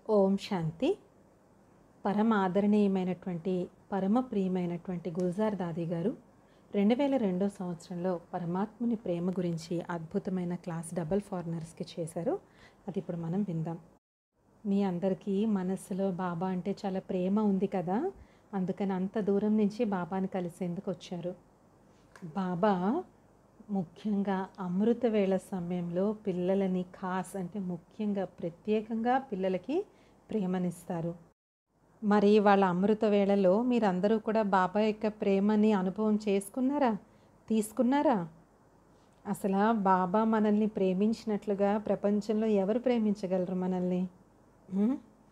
ఓం శాంతి పరమ ఆదరణీయమైనటువంటి పరమ ప్రియమైనటువంటి గుల్జార్ దాది గారు రెండు వేల రెండో సంవత్సరంలో పరమాత్ముని ప్రేమ గురించి అద్భుతమైన క్లాస్ డబల్ ఫారినర్స్కి చేశారు అది ఇప్పుడు మనం విందాం మీ అందరికీ మనస్సులో బాబా అంటే చాలా ప్రేమ ఉంది కదా అందుకని అంత దూరం నుంచి బాబాని కలిసేందుకు వచ్చారు బాబా ముఖ్యంగా అమృత వేళ సమయంలో పిల్లలని ఖాస్ అంటే ముఖ్యంగా ప్రత్యేకంగా పిల్లలకి ప్రేమనిస్తారు మరి వాళ్ళ అమృత వేళలో మీరందరూ కూడా బాబా యొక్క ప్రేమని అనుభవం చేసుకున్నారా తీసుకున్నారా అసలు బాబా మనల్ని ప్రేమించినట్లుగా ప్రపంచంలో ఎవరు ప్రేమించగలరు మనల్ని హ్మ్?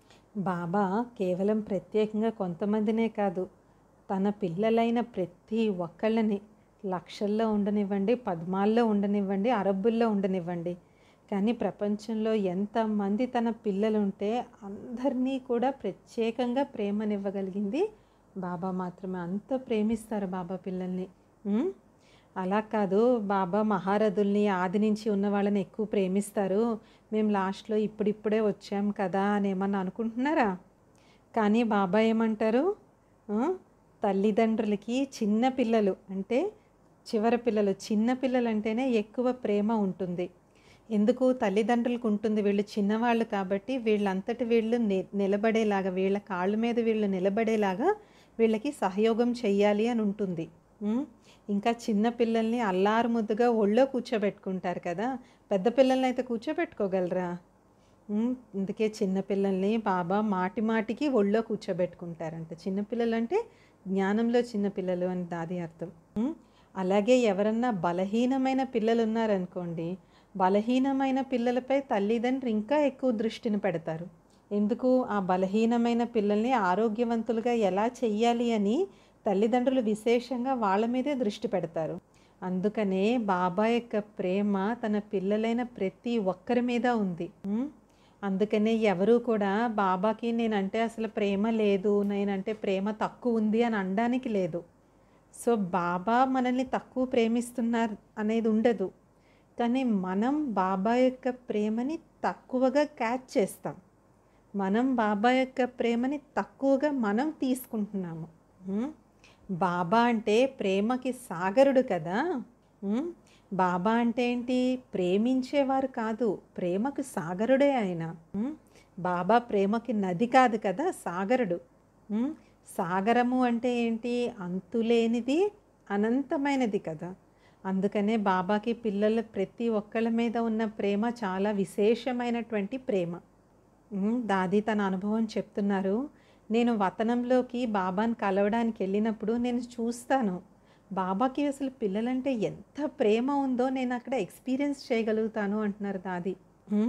బాబా కేవలం ప్రత్యేకంగా కొంతమందినే కాదు తన పిల్లలైన ప్రతి ఒక్కళ్ళని లక్షల్లో ఉండనివ్వండి పద్మాల్లో ఉండనివ్వండి అరబ్బుల్లో ఉండనివ్వండి కానీ ప్రపంచంలో ఎంతమంది తన పిల్లలు ఉంటే అందరినీ కూడా ప్రత్యేకంగా ప్రేమనివ్వగలిగింది బాబా మాత్రమే అంత ప్రేమిస్తారు బాబా పిల్లల్ని ఉమ్? అలా కాదు బాబా మహారథుల్ని ఆది నుంచి ఉన్న వాళ్ళని ఎక్కువ ప్రేమిస్తారు మేము లాస్ట్లో ఇప్పుడిప్పుడే వచ్చాం కదా అని ఏమన్నా అనుకుంటున్నారా కానీ బాబా ఏమంటారు ఆ? తల్లిదండ్రులకి చిన్న పిల్లలు అంటే చివరి పిల్లలు చిన్న పిల్లలు అంటేనే ఎక్కువ ప్రేమ ఉంటుంది ఎందుకు తల్లిదండ్రులకు ఉంటుంది వీళ్ళు చిన్నవాళ్ళు కాబట్టి వీళ్ళంతటి వీళ్ళు ని- నిలబడేలాగా వీళ్ళ కాళ్ళ మీద వీళ్ళు నిలబడేలాగా వీళ్ళకి సహయోగం చెయ్యాలి అని ఉంటుంది ఉమ్? ఇంకా చిన్న పిల్లల్ని అల్లారు ముద్దుగా ఒళ్ళో కూర్చోబెట్టుకుంటారు కదా పెద్ద పిల్లల్ని అయితే కూర్చోబెట్టుకోగలరా ఉమ్, అందుకే చిన్నపిల్లల్ని బాబా మాటి మాటికి ఒళ్ళో కూర్చోబెట్టుకుంటారంట చిన్నపిల్లలు అంటే జ్ఞానంలో చిన్నపిల్లలు అని దాది అర్థం ఉమ్, అలాగే ఎవరన్నా బలహీనమైన పిల్లలు ఉన్నారనుకోండి బలహీనమైన పిల్లలపై తల్లిదండ్రులు ఇంకా ఎక్కువ దృష్టిని పెడతారు ఎందుకు ఆ బలహీనమైన పిల్లల్ని ఆరోగ్యవంతులుగా ఎలా చెయ్యాలి అని తల్లిదండ్రులు విశేషంగా వాళ్ళ మీదే దృష్టి పెడతారు అందుకనే బాబా యొక్క ప్రేమ తన పిల్లలైన ప్రతి ఒక్కరి మీద ఉంది ఉమ్? అందుకనే ఎవరు కూడా బాబాకి నేనంటే అసలు ప్రేమ లేదు నేనంటే ప్రేమ తక్కువ ఉంది అని అనడానికి లేదు సో బాబా మనల్ని తక్కువ ప్రేమిస్తున్నారు అనేది ఉండదు కానీ మనం బాబా యొక్క ప్రేమని తక్కువగా క్యాచ్ చేస్తాం మనం బాబా యొక్క ప్రేమని తక్కువగా మనం తీసుకుంటున్నాము ఉమ్? బాబా అంటే ప్రేమకి సాగరుడు కదా ఉమ్? బాబా అంటే ఏంటి ప్రేమించేవారు కాదు ప్రేమకు సాగరుడే ఆయన ఉమ్? బాబా ప్రేమకి నది కాదు కదా సాగరుడు ఉమ్? సాగరము అంటే ఏంటి అంతులేనిది అనంతమైనది కదా అందుకనే బాబాకి పిల్లల ప్రతి ఒక్కళ్ళ మీద ఉన్న ప్రేమ చాలా విశేషమైనటువంటి ప్రేమ ఉమ్, దాది తన అనుభవం చెప్తున్నారు నేను వతనంలోకి బాబాని కలవడానికి వెళ్ళినప్పుడు నేను చూస్తాను బాబాకి అసలు పిల్లలంటే ఎంత ప్రేమ ఉందో నేను అక్కడ ఎక్స్పీరియన్స్ చేయగలుగుతాను అంటున్నారు దాది ఉమ్,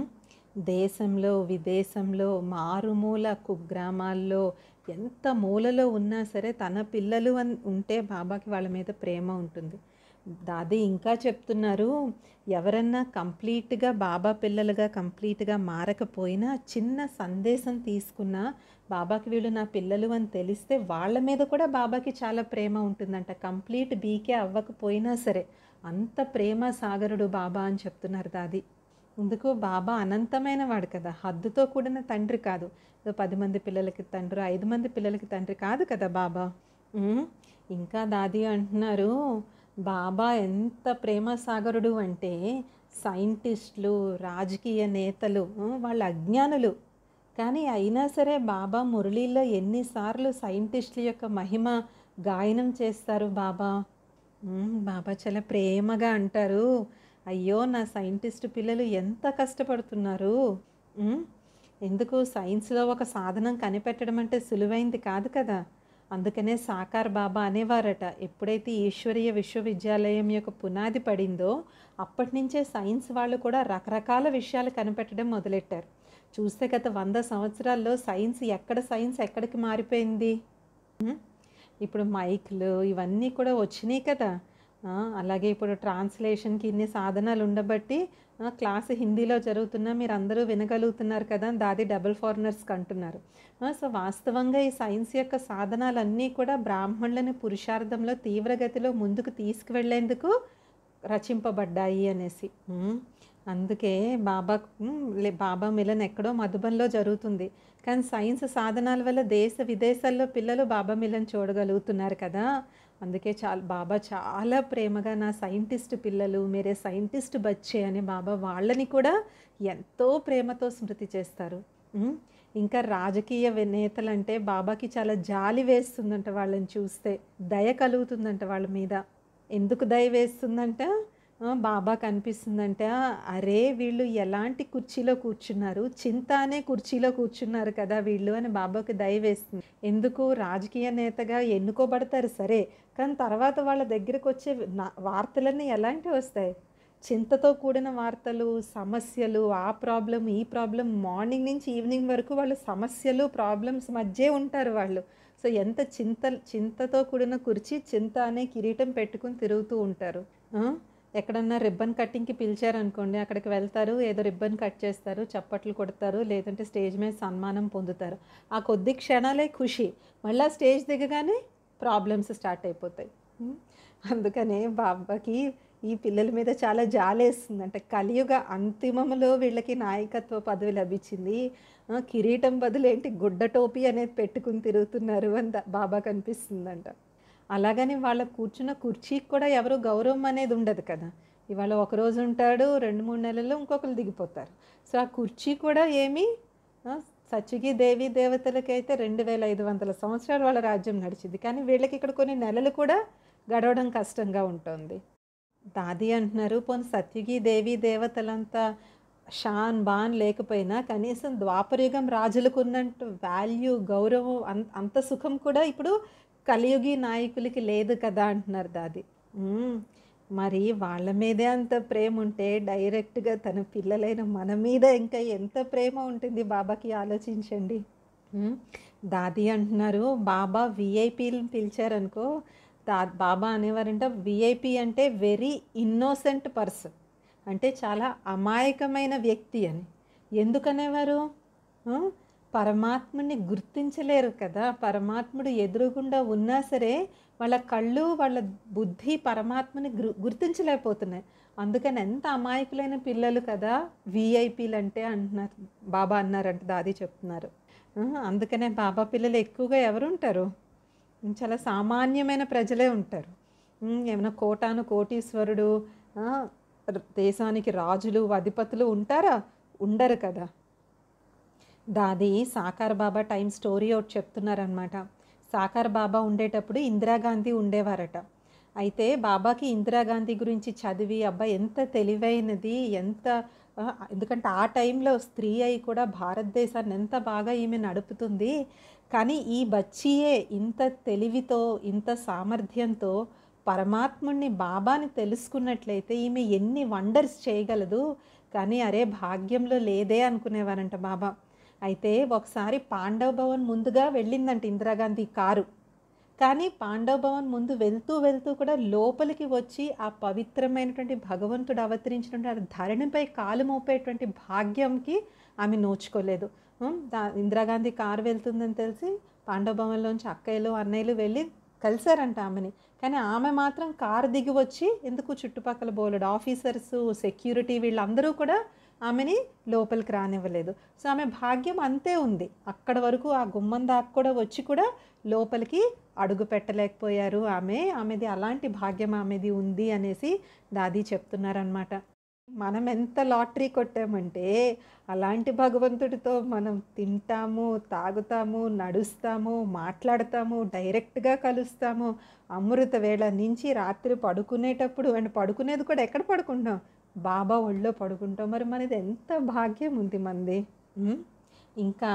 దేశంలో విదేశంలో మారుమూల కుగ్రామాల్లో ఎంత మూలలో ఉన్నా సరే తన పిల్లలు అని ఉంటే బాబాకి వాళ్ళ మీద ప్రేమ ఉంటుంది దాది ఇంకా చెప్తున్నారు ఎవరన్నా కంప్లీట్గా బాబా పిల్లలుగా కంప్లీట్గా మారకపోయినా చిన్న సందేశం తీసుకున్నా బాబాకి వీళ్ళు నా పిల్లలు అని తెలిస్తే వాళ్ళ మీద కూడా బాబాకి చాలా ప్రేమ ఉంటుందంట కంప్లీట్ బీకే అవ్వకపోయినా సరే అంత ప్రేమ సాగరుడు బాబా అని చెప్తున్నారు దాది ఎందుకు బాబా అనంతమైన వాడు కదా హద్దుతో కూడిన తండ్రి కాదు ఏదో పది మంది పిల్లలకి తండ్రి ఐదు మంది పిల్లలకి తండ్రి కాదు కదా బాబా ఉమ్, ఇంకా దాది అంటున్నారు బాబా ఎంత ప్రేమ సాగరుడు అంటే సైంటిస్టులు రాజకీయ నేతలు ఉమ్, వాళ్ళ అజ్ఞానులు కానీ అయినా సరే బాబా మురళీలో ఎన్నిసార్లు సైంటిస్టుల యొక్క మహిమ గాయనం చేస్తారు బాబా ఉమ్, బాబా చాలా ప్రేమగా అంటారు అయ్యో నా సైంటిస్ట్ పిల్లలు ఎంత కష్టపడుతున్నారు ఉమ్, ఎందుకు సైన్స్లో ఒక సాధనం కనిపెట్టడం అంటే సులువైంది కాదు కదా అందుకనే సాకార్ బాబా అనేవారట ఎప్పుడైతే ఈశ్వరీయ విశ్వవిద్యాలయం యొక్క పునాది పడిందో అప్పటి నుంచే సైన్స్ వాళ్ళు కూడా రకరకాల విషయాలు కనిపెట్టడం మొదలెట్టారు చూస్తే గత వంద సంవత్సరాల్లో సైన్స్ ఎక్కడ సైన్స్ ఎక్కడికి మారిపోయింది ఉమ్, ఇప్పుడు మైక్లు ఇవన్నీ కూడా వచ్చినాయి కదా ఆ, అలాగే ఇప్పుడు ట్రాన్స్లేషన్కి ఇన్ని సాధనాలు ఉండబట్టి ఆ, క్లాస్ హిందీలో జరుగుతున్నా మీరు అందరూ వినగలుగుతున్నారు కదా అని దాది డబుల్ ఫారినర్స్కి అంటున్నారు ఆ, సో వాస్తవంగా ఈ సైన్స్ యొక్క సాధనాలన్నీ కూడా బ్రాహ్మణులని పురుషార్థంలో తీవ్రగతిలో ముందుకు తీసుకువెళ్లేందుకు రచింపబడ్డాయి అనేసి ఉమ్, అందుకే బాబా ఉమ్, లే బాబా మిలన్ ఎక్కడో మధుబన్లో జరుగుతుంది కానీ సైన్స్ సాధనాల వల్ల దేశ విదేశాల్లో పిల్లలు బాబా మిలన్ చూడగలుగుతున్నారు కదా అందుకే చాలా బాబా చాలా ప్రేమగా నా సైంటిస్ట్ పిల్లలు మీరే సైంటిస్ట్ బచ్చే అని బాబా వాళ్ళని కూడా ఎంతో ప్రేమతో స్మృతి చేస్తారు ఉమ్, ఇంకా రాజకీయ వి- నేతలంటే బాబాకి చాలా జాలి వేస్తుందంట వాళ్ళని చూస్తే దయ కలుగుతుందంట వాళ్ళ మీద ఎందుకు దయ వేస్తుందంట ఆ, బాబా కనిపిస్తుందంట అరే వీళ్ళు ఎలాంటి కుర్చీలో కూర్చున్నారు చింత అనే కుర్చీలో కూర్చున్నారు కదా వీళ్ళు అని బాబాకి దయ వేస్తుంది ఎందుకు రాజకీయ నేతగా ఎన్నుకోబడతారు సరే కానీ తర్వాత వాళ్ళ దగ్గరకు వచ్చే నా- వార్తలన్నీ ఎలాంటివి వస్తాయి చింతతో కూడిన వార్తలు సమస్యలు ఆ ప్రాబ్లం ఈ ప్రాబ్లం మార్నింగ్ నుంచి ఈవినింగ్ వరకు వాళ్ళు సమస్యలు ప్రాబ్లమ్స్ మధ్యే ఉంటారు వాళ్ళు సో ఎంత చింత చింతతో కూడిన కుర్చీ చింత అనే కిరీటం పెట్టుకుని తిరుగుతూ ఉంటారు ఆ? ఎక్కడన్నా రిబ్బన్ కట్టింగ్కి పిలిచారనుకోండి అక్కడికి వెళ్తారు ఏదో రిబ్బన్ కట్ చేస్తారు చప్పట్లు కొడతారు లేదంటే స్టేజ్ మీద సన్మానం పొందుతారు ఆ కొద్ది క్షణాలే ఖుషి మళ్ళీ స్టేజ్ దిగగానే ప్రాబ్లమ్స్ స్టార్ట్ అయిపోతాయి ఉం? అందుకనే బాబాకి ఈ పిల్లల మీద చాలా జాలేస్తుంది అంటే కలియుగ అంతిమములో వీళ్ళకి నాయకత్వ పదవి లభించింది ఆ, కిరీటం బదులు ఏంటి గుడ్డ టోపీ అనేది పెట్టుకుని తిరుగుతున్నారు అని ద- బాబా కనిపిస్తుందంట అలాగని వాళ్ళ కూర్చున్న కుర్చీకి కూడా ఎవరు గౌరవం అనేది ఉండదు కదా ఇవాళ ఒక రోజు ఉంటాడు రెండు మూడు నెలల్లో ఇంకొకరు దిగిపోతారు సో ఆ కుర్చీ కూడా ఏమీ ఆ, సత్యుగి దేవి దేవతలకైతే రెండు వేల ఐదు వందల సంవత్సరాలు వాళ్ళ రాజ్యం నడిచింది కానీ వీళ్ళకి ఇక్కడ కొన్ని నెలలు కూడా గడవడం కష్టంగా ఉంటుంది దాది అంటున్నారు పోనీ సత్యుగి దేవి దేవతలంతా షాన్ బాన్ లేకపోయినా కనీసం ద్వాపరయుగం రాజులకు ఉన్నట్టు వాల్యూ గౌరవం అం- అంత సుఖం కూడా ఇప్పుడు కలియుగి నాయకులకి లేదు కదా అంటున్నారు దాది మ్మ్. మరి వాళ్ళ మీదే అంత ప్రేమ ఉంటే డైరెక్ట్గా తన పిల్లలైన మన మీద ఇంకా ఎంత ప్రేమ ఉంటుంది బాబాకి ఆలోచించండి మ్మ్. దాది అంటున్నారు బాబా విఐపీలను పిలిచారనుకో దా బాబా అనేవారంట విఐపి అంటే వెరీ ఇన్నోసెంట్ పర్సన్ అంటే చాలా అమాయకమైన వ్యక్తి అని ఎందుకనేవారు ఆ? పరమాత్ముని గుర్తించలేరు కదా పరమాత్ముడు ఎదురుగుండా ఉన్నా సరే వాళ్ళ కళ్ళు వాళ్ళ బుద్ధి పరమాత్మని గుర్ గుర్తించలేకపోతున్నాయి అందుకని ఎంత అమాయకులైన పిల్లలు కదా విఐపీలు అంటే అంటున్నారు బాబా అన్నారంట దాది చెప్తున్నారు ఆ, అందుకనే బాబా పిల్లలు ఎక్కువగా ఎవరు ఉంటారు చాలా సామాన్యమైన ప్రజలే ఉంటారు ఉమ్, ఏమైనా కోటాను కోటీశ్వరుడు ఆ, ర- దేశానికి రాజులు అధిపతులు ఉంటారా ఉండరు కదా దాది సాకార్ బాబా టైం స్టోరీ ఒకటి చెప్తున్నారనమాట సాకార్ బాబా ఉండేటప్పుడు ఇందిరాగాంధీ ఉండేవారట అయితే బాబాకి ఇందిరాగాంధీ గురించి చదివి అబ్బా ఎంత తెలివైనది ఎంత ఆ, ఎందుకంటే ఆ టైంలో స్త్రీ అయి కూడా భారతదేశాన్ని ఎంత బాగా ఈమె నడుపుతుంది కానీ ఈ బచ్చియే ఇంత తెలివితో ఇంత సామర్థ్యంతో పరమాత్ముడిని బాబాని తెలుసుకున్నట్లయితే ఈమె ఎన్ని వండర్స్ చేయగలదు కానీ అరే భాగ్యంలో లేదే అనుకునేవారంట బాబా అయితే ఒకసారి పాండవ భవన్ ముందుగా వెళ్ళిందంట ఇందిరాగాంధీ కారు కానీ పాండవ భవన్ ముందు వెళ్తూ వెళ్తూ కూడా లోపలికి వచ్చి ఆ పవిత్రమైనటువంటి భగవంతుడు అవతరించినటువంటి ఆ ధరణిపై కాలు మోపేటువంటి భాగ్యంకి ఆమె నోచుకోలేదు ఉమ్, దా ఇందిరాగాంధీ కారు వెళ్తుందని తెలిసి పాండవ భవన్లోంచి అక్కయ్యలు అన్నయ్యలు వెళ్ళి కలిశారంట ఆమెని కానీ ఆమె మాత్రం కారు దిగి వచ్చి ఎందుకు చుట్టుపక్కల బోలెడు ఆఫీసర్స్ సెక్యూరిటీ వీళ్ళందరూ కూడా ఆమెని లోపలికి రానివ్వలేదు సో ఆమె భాగ్యం అంతే ఉంది అక్కడ వరకు ఆ గుమ్మం దాకా కూడా వచ్చి కూడా లోపలికి అడుగు పెట్టలేకపోయారు ఆమె ఆమెది అలాంటి భాగ్యం ఆమెది ఉంది అనేసి దాది చెప్తున్నారనమాట మనం ఎంత లాటరీ కొట్టామంటే అలాంటి భగవంతుడితో మనం తింటాము తాగుతాము నడుస్తాము మాట్లాడతాము డైరెక్ట్గా కలుస్తాము అమృత వేళ నుంచి రాత్రి పడుకునేటప్పుడు అండ్ పడుకునేది కూడా ఎక్కడ పడుకుంటాం బాబా ఒళ్ళో పడుకుంటాం మరి మనది ఎంత భాగ్యం ఉంది మంది ఉమ్? ఇంకా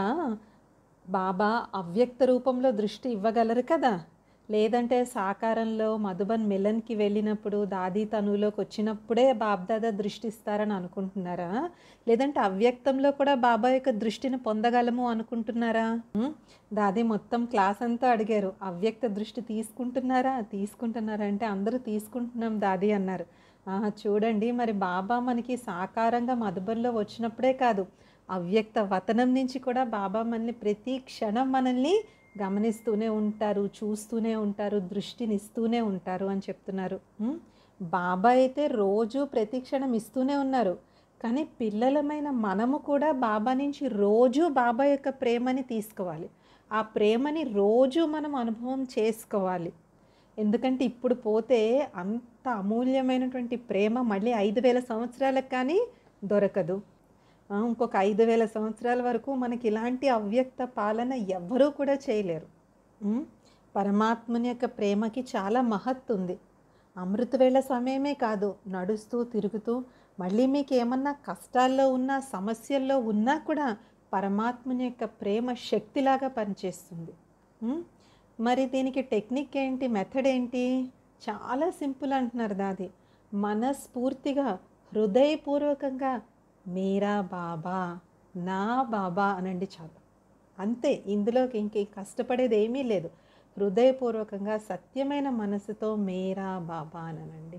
బాబా అవ్యక్త రూపంలో దృష్టి ఇవ్వగలరు కదా లేదంటే సాకారంలో మధుబన్ మిలన్కి వెళ్ళినప్పుడు దాది తనులోకి వచ్చినప్పుడే బాబ్దాదా దృష్టి ఇస్తారని అనుకుంటున్నారా లేదంటే అవ్యక్తంలో కూడా బాబా యొక్క దృష్టిని పొందగలము అనుకుంటున్నారా ఉమ్, దాది మొత్తం క్లాస్ అంతా అడిగారు అవ్యక్త దృష్టి తీసుకుంటున్నారా తీసుకుంటున్నారా అంటే అందరూ తీసుకుంటున్నాం దాది అన్నారు "ఆ, చూడండి మరి బాబా మనకి సాకారంగా మధుబన్లో వచ్చినప్పుడే కాదు అవ్యక్త వతనం నుంచి కూడా బాబా మనల్ని ప్రతి క్షణం మనల్ని గమనిస్తూనే ఉంటారు చూస్తూనే ఉంటారు దృష్టిని ఇస్తూనే ఉంటారు అని చెప్తున్నారు ఉమ్, బాబా అయితే రోజు ప్రతి క్షణం ఇస్తూనే ఉన్నారు కానీ పిల్లలమైన మనము కూడా బాబా నుంచి రోజు బాబా యొక్క ప్రేమని తీసుకోవాలి ఆ ప్రేమని రోజు మనం అనుభవం చేసుకోవాలి ఎందుకంటే ఇప్పుడు పోతే అంత అమూల్యమైనటువంటి ప్రేమ మళ్ళీ ఐదు వేల సంవత్సరాలకు కానీ దొరకదు ఆ, ఇంకొక ఐదు వేల సంవత్సరాల వరకు మనకి ఇలాంటి అవ్యక్త పాలన ఎవ్వరూ కూడా చేయలేరు ఉమ్, పరమాత్మని యొక్క ప్రేమకి చాలా మహత్తు ఉంది అమృతవేళ సమయమే కాదు నడుస్తూ తిరుగుతూ మళ్ళీ మీకు ఏమన్నా కష్టాల్లో ఉన్నా సమస్యల్లో ఉన్నా కూడా పరమాత్మని యొక్క ప్రేమ శక్తిలాగా పనిచేస్తుంది ఉమ్, మరి దీనికి టెక్నిక్ ఏంటి మెథడ్ ఏంటి చాలా సింపుల్ అంటున్నారు దాది మనస్ఫూర్తిగా హృదయపూర్వకంగా మీరా బాబా నా బాబా అనండి చాలు అంతే ఇందులోకి ఇంక కష్టపడేది ఏమీ లేదు హృదయపూర్వకంగా సత్యమైన మనసుతో మీరా బాబా అనండి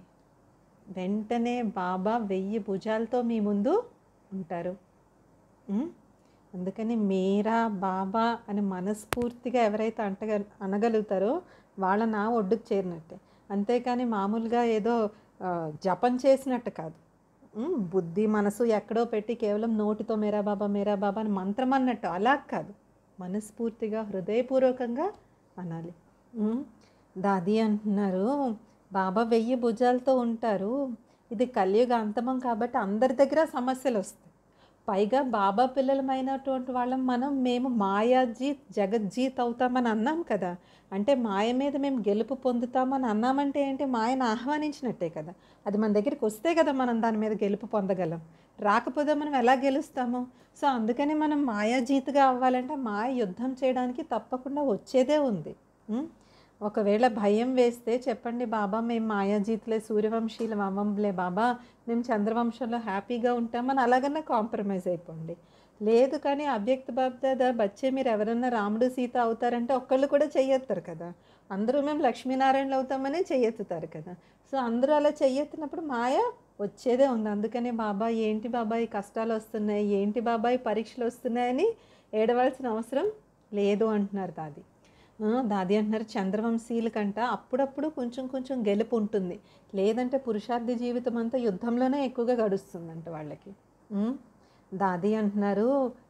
వెంటనే బాబా వెయ్యి భుజాలతో మీ ముందు ఉంటారు ఉమ్? అందుకని మీరా బాబా అని మనస్ఫూర్తిగా ఎవరైతే అంటగ అనగలుగుతారో వాళ్ళ నా ఒడ్డుకు చేరినట్టే అంతేకాని మామూలుగా ఏదో ఆ, జపం చేసినట్టు కాదు ఉమ్, బుద్ధి మనసు ఎక్కడో పెట్టి కేవలం నోటితో మేరా బాబా మేరా బాబా అని మంత్రం అన్నట్టు అలా కాదు మనస్ఫూర్తిగా హృదయపూర్వకంగా అనాలి ఉమ్, దాది అంటున్నారు బాబా వెయ్యి భుజాలతో ఉంటారు ఇది కలియుగ అంతమం కాబట్టి అందరి దగ్గర సమస్యలు వస్తాయి పైగా బాబా పిల్లలమైనటువంటి వాళ్ళం మనం మేము మాయాజీత్ జగజ్జీత్ అవుతామని అన్నాం కదా అంటే మాయ మీద మేము గెలుపు పొందుతామని అన్నామంటే ఏంటి మాయను ఆహ్వానించినట్టే కదా అది మన దగ్గరికి వస్తే కదా మనం దాని మీద గెలుపు పొందగలం రాకపోతే మనం ఎలా గెలుస్తాము సో అందుకని మనం మాయాజీత్గా అవ్వాలంటే మాయ యుద్ధం చేయడానికి తప్పకుండా వచ్చేదే ఉంది ఉం? ఒకవేళ భయం వేస్తే చెప్పండి బాబా మేము మాయాజీతులే సూర్యవంశీలు అవ్వంలే బాబా మేము చంద్రవంశంలో హ్యాపీగా ఉంటామని అలాగన్నా కాంప్రమైజ్ అయిపోండి లేదు కానీ అవ్యక్త బాబ్దాదా బచ్చే మీరు ఎవరన్నా రాముడు సీత అవుతారంటే ఒక్కళ్ళు కూడా చెయ్యెత్తారు కదా అందరూ మేము లక్ష్మీనారాయణలు అవుతామని చెయ్యెత్తుతారు కదా సో అందరూ అలా చెయ్యెత్తినప్పుడు మాయ వచ్చేదే ఉంది అందుకనే బాబా ఏంటి బాబాయ్ కష్టాలు వస్తున్నాయి ఏంటి బాబాయ్ పరీక్షలు వస్తున్నాయని ఏడవలసిన అవసరం లేదు అంటున్నారు దాది ఆ, దాది అంటున్నారు చంద్రవంశీయుల కంట అప్పుడప్పుడు కొంచెం కొంచెం గెలుపు ఉంటుంది లేదంటే పురుషార్థి జీవితం అంతా యుద్ధంలోనే ఎక్కువగా గడుస్తుందంట వాళ్ళకి ఉమ్, దాది అంటున్నారు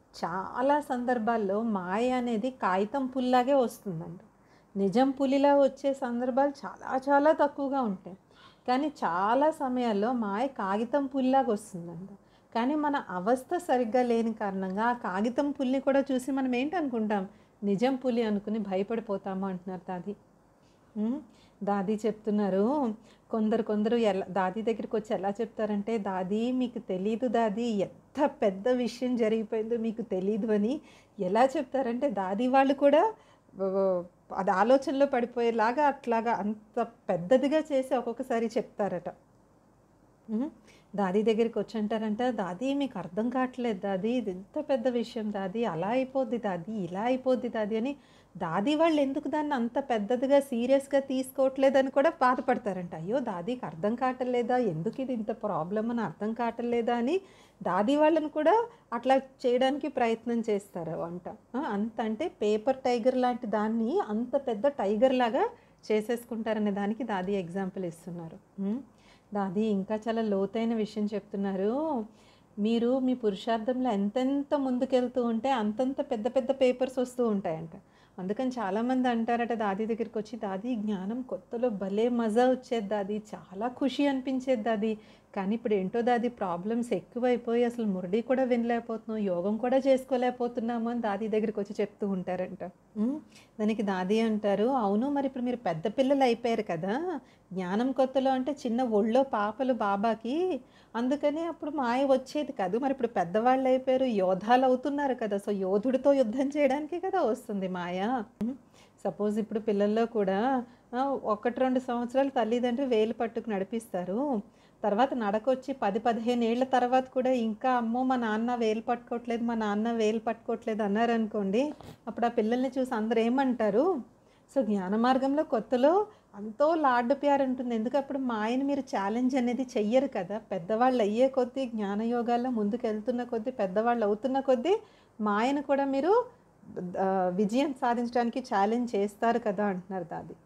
చాలా సందర్భాల్లో మాయ అనేది కాగితం పుల్లాగే వస్తుందంట నిజం పులిలా వచ్చే సందర్భాలు చాలా చాలా తక్కువగా ఉంటాయి కానీ చాలా సమయాల్లో మాయ కాగితం పుల్లాగా వస్తుందంట కానీ మన అవస్థ సరిగ్గా లేని కారణంగా ఆ కాగితం పుల్ని కూడా చూసి మనం ఏంటి అనుకుంటాం నిజం పులి అనుకుని భయపడిపోతాము అంటున్నారు దాది ఉమ్, దాది చెప్తున్నారు కొందరు కొందరు ఎలా దాది దగ్గరికి వచ్చి ఎలా చెప్తారంటే దాది మీకు తెలీదు దాది ఎంత పెద్ద విషయం జరిగిపోయిందో మీకు తెలీదు అని ఎలా చెప్తారంటే దాది వాళ్ళు కూడా వ- వ- అది ఆలోచనలో పడిపోయేలాగా అట్లాగా అంత పెద్దదిగా చేసి ఒక్కొక్కసారి చెప్తారట ఉమ్, దాది దగ్గరికి వచ్చి అంటారంట దాది మీకు అర్థం కావట్లేదు దాది ఇది ఎంత పెద్ద విషయం దాది అలా అయిపోద్ది దాది ఇలా అయిపోద్ది దాది అని దాది వాళ్ళు ఎందుకు దాన్ని అంత పెద్దదిగా సీరియస్గా తీసుకోవట్లేదని కూడా బాధపడతారంట అయ్యో దాదీకి అర్థం కావట్లేదా ఎందుకు ఇది ఇంత ప్రాబ్లం అని అర్థం కావట్లేదా అని దాది వాళ్ళని కూడా అట్లా చేయడానికి ప్రయత్నం చేస్తారు వంట ఆ, అంత అంటే పేపర్ టైగర్ లాంటి దాన్ని అంత పెద్ద టైగర్ లాగా చేసేసుకుంటారనే దానికి దాది ఎగ్జాంపుల్ ఇస్తున్నారు ఉమ్. దాది ఇంకా చాలా లోతైన విషయం చెప్తున్నారు మీరు మీ పురుషార్థంలో ఎంతెంత ముందుకెళ్తూ ఉంటే అంతంత పెద్ద పెద్ద పేపర్స్ వస్తూ ఉంటాయంట అందుకని చాలామంది అంటారట దాది దగ్గరికి వచ్చి దాది జ్ఞానం కొత్తలో భలే మజా వచ్చేది దాది చాలా ఖుషి అనిపించేది దాది కానీ ఇప్పుడు ఏంటో దాది ప్రాబ్లమ్స్ ఎక్కువైపోయి అసలు మురళి కూడా వినలేకపోతున్నాం యోగం కూడా చేసుకోలేకపోతున్నాము అని దాది దగ్గరికి వచ్చి చెప్తూ ఉంటారంట ఉమ్, దానికి దాది అంటారు అవును మరి ఇప్పుడు మీరు పెద్ద పిల్లలు అయిపోయారు కదా జ్ఞానం కొత్తలో అంటే చిన్న ఒళ్ళో పాపలు బాబాకి అందుకని అప్పుడు మాయ వచ్చేది కాదు మరి ఇప్పుడు పెద్దవాళ్ళు అయిపోయారు యోధాలు అవుతున్నారు కదా సో యోధుడితో యుద్ధం చేయడానికి కదా వస్తుంది మాయ సపోజ్ ఇప్పుడు పిల్లల్లో కూడా ఆ, ఒకటి రెండు సంవత్సరాలు తల్లిదండ్రులు వేలు పట్టుకు నడిపిస్తారు తర్వాత నడకొచ్చి పది పదిహేను ఏళ్ళ తర్వాత కూడా ఇంకా అమ్మో మా నాన్న వేలు పట్టుకోవట్లేదు మా నాన్న వేలు పట్టుకోవట్లేదు అన్నారనుకోండి అప్పుడు ఆ పిల్లల్ని చూసి అందరు ఏమంటారు సో జ్ఞాన మార్గంలో కొత్తలో అంతో లాడ్డు ప్యార్ ఉంటుంది ఎందుకు అప్పుడు మాయని మీరు ఛాలెంజ్ అనేది చెయ్యరు కదా పెద్దవాళ్ళు అయ్యే కొద్దీ జ్ఞానయోగాల్లో ముందుకు వెళ్తున్న కొద్దీ పెద్దవాళ్ళు అవుతున్న కొద్దీ మాయను కూడా మీరు ఆ, విజయం సాధించడానికి ఛాలెంజ్ చేస్తారు కదా అంటున్నారు దాది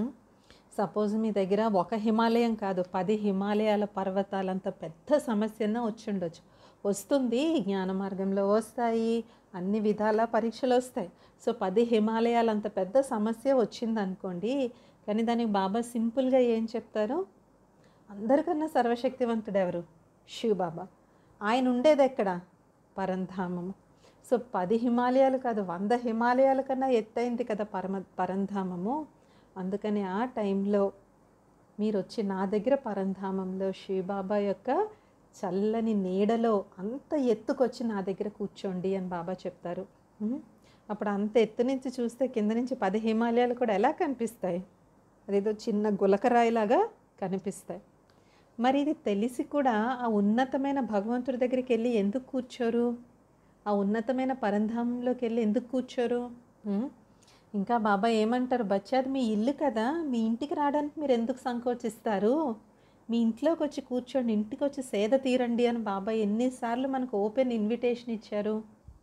సపోజ్ మీ దగ్గర ఒక హిమాలయం కాదు పది హిమాలయాల పర్వతాలంత పెద్ద సమస్యన వచ్చి ఉండొచ్చు వస్తుంది జ్ఞాన మార్గంలో వస్తాయి అన్ని విధాల పరీక్షలు వస్తాయి సో పది హిమాలయాలు అంత పెద్ద సమస్య వచ్చింది అనుకోండి కానీ దానికి బాబా సింపుల్గా ఏం చెప్తారు అందరికన్నా సర్వశక్తివంతుడు ఎవరు శివ్ బాబా ఆయన ఉండేది ఎక్కడ పరంధామము సో పది హిమాలయాలు కాదు వంద హిమాలయాల కన్నా ఎత్తైంది కదా పరమ పరంధామము అందుకని ఆ టైంలో మీరు వచ్చి నా దగ్గర పరంధామంలో శివబాబా యొక్క చల్లని నీడలో అంత ఎత్తుకొచ్చి నా దగ్గర కూర్చోండి అని బాబా చెప్తారు ఉం? అప్పుడు అంత ఎత్తు నుంచి చూస్తే కింద నుంచి పది హిమాలయాలు కూడా ఎలా కనిపిస్తాయి అదేదో చిన్న గులకరాయిలాగా కనిపిస్తాయి మరి ఇది తెలిసి కూడా ఆ ఉన్నతమైన భగవంతుడి దగ్గరికి వెళ్ళి ఎందుకు కూర్చోరు ఆ ఉన్నతమైన పరంధామంలోకి వెళ్ళి ఎందుకు కూర్చోరు ఉం? ఇంకా బాబా ఏమంటారు బచ్చా అది మీ ఇల్లు కదా మీ ఇంటికి రావడానికి మీరు ఎందుకు సంకోచిస్తారు మీ ఇంట్లోకి వచ్చి కూర్చోండి ఇంటికి వచ్చి సేద తీరండి అని బాబా ఎన్నిసార్లు మనకు ఓపెన్ ఇన్విటేషన్ ఇచ్చారు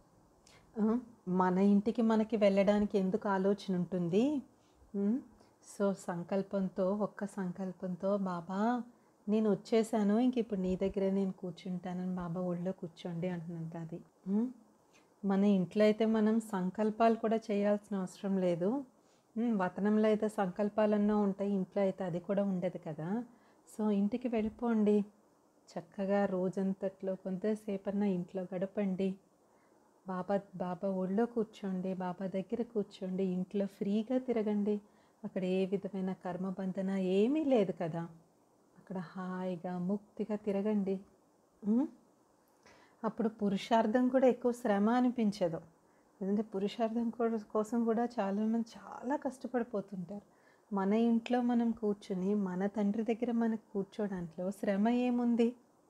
ఆ, మన ఇంటికి మనకి వెళ్ళడానికి ఎందుకు ఆలోచన ఉంటుంది ఉం? సో సంకల్పంతో ఒక్క సంకల్పంతో బాబా నేను వచ్చేసాను ఇంక ఇప్పుడు నీ దగ్గరే నేను కూర్చుంటానని బాబా ఒళ్ళో కూర్చోండి అంటున్నది అది ఉం? మన ఇంట్లో అయితే మనం సంకల్పాలు కూడా చేయాల్సిన అవసరం లేదు ఉం, వతనంలో అయితే సంకల్పాలన్నా ఉంటాయి ఇంట్లో అయితే అది కూడా ఉండదు కదా సో ఇంటికి వెళ్ళిపోండి చక్కగా రోజంతట్లో కొంతసేపన్నా ఇంట్లో గడపండి బాబా బాబా ఒళ్ళో కూర్చోండి బాబా దగ్గర కూర్చోండి ఇంట్లో ఫ్రీగా తిరగండి అక్కడ ఏ విధమైన కర్మబంధన ఏమీ లేదు కదా అక్కడ హాయిగా ముక్తిగా తిరగండి ఉం? అప్పుడు పురుషార్థం కూడా ఎక్కువ శ్రమ అనిపించదు ఎందుకంటే పురుషార్థం కూడా కోసం కూడా చాలామంది చాలా కష్టపడిపోతుంటారు మన ఇంట్లో మనం కూర్చుని మన తండ్రి దగ్గర మనకు కూర్చోడాంట్లో శ్రమ ఏముంది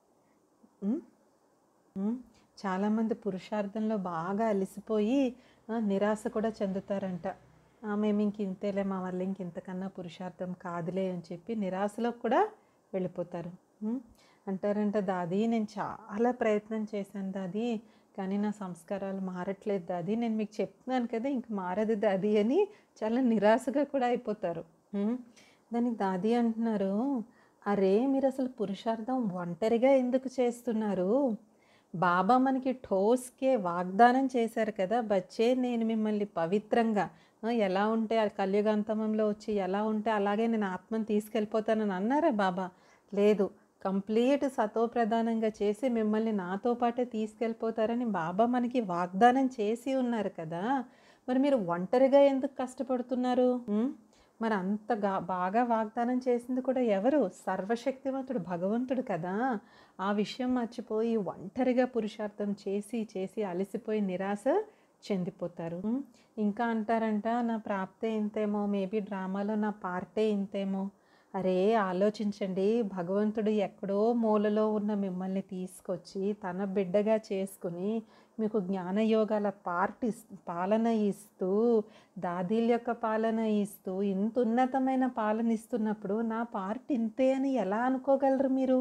ఉం? ఉం? చాలామంది పురుషార్థంలో బాగా అలసిపోయి ఆ, నిరాశ కూడా చెందుతారంట "ఆ, మేము ఇంక ఇంతేలే మా వల్ల ఇంక ఇంతకన్నా పురుషార్థం కాదులే అని చెప్పి నిరాశలో కూడా వెళ్ళిపోతారు ఉం? అంటారంట దాది నేను చాలా ప్రయత్నం చేశాను దాది కానీ నా సంస్కారాలు మారట్లేదు దాది నేను మీకు చెప్తున్నాను కదా ఇంక మారదు దాది అని చాలా నిరాశగా కూడా అయిపోతారు ఉం? దానికి దాది అంటున్నారు అరే మీరు అసలు పురుషార్థం ఒంటరిగా ఎందుకు చేస్తున్నారు బాబా మనకి ఠోస్కే వాగ్దానం చేశారు కదా బచ్చే నేను మిమ్మల్ని పవిత్రంగా ఆ, ఎలా ఉంటే ఆ కలియుగాంతమంలో వచ్చి ఎలా ఉంటే అలాగే నేను ఆత్మను తీసుకెళ్ళిపోతానని అన్నారా బాబా లేదు కంప్లీట్ సతోప్రధానంగా చేసి మిమ్మల్ని నాతో పాటే తీసుకెళ్ళిపోతారని బాబా మనకి వాగ్దానం చేసి ఉన్నారు కదా మరి మీరు ఒంటరిగా ఎందుకు కష్టపడుతున్నారు ఉం? మరి అంత గా బాగా వాగ్దానం చేసింది కూడా ఎవరు సర్వశక్తివంతుడు భగవంతుడు కదా ఆ విషయం మర్చిపోయి ఒంటరిగా పురుషార్థం చేసి చేసి అలసిపోయి నిరాశ చెందిపోతారు ఉం? ఇంకా అంటారంట నా ప్రాప్తే ఇంతేమో మేబీ డ్రామాలో నా పార్టే ఇంతేమో అరే ఆలోచించండి భగవంతుడు ఎక్కడో మూలలో ఉన్న మిమ్మల్ని తీసుకొచ్చి తన బిడ్డగా చేసుకుని మీకు జ్ఞానయోగాల పార్ట్ ఇస్ పాలన ఇస్తూ దాదీల యొక్క పాలన ఇస్తూ ఇంత ఉన్నతమైన పాలన ఇస్తున్నప్పుడు నా పార్ట్ ఇంతే అని ఎలా అనుకోగలరు మీరు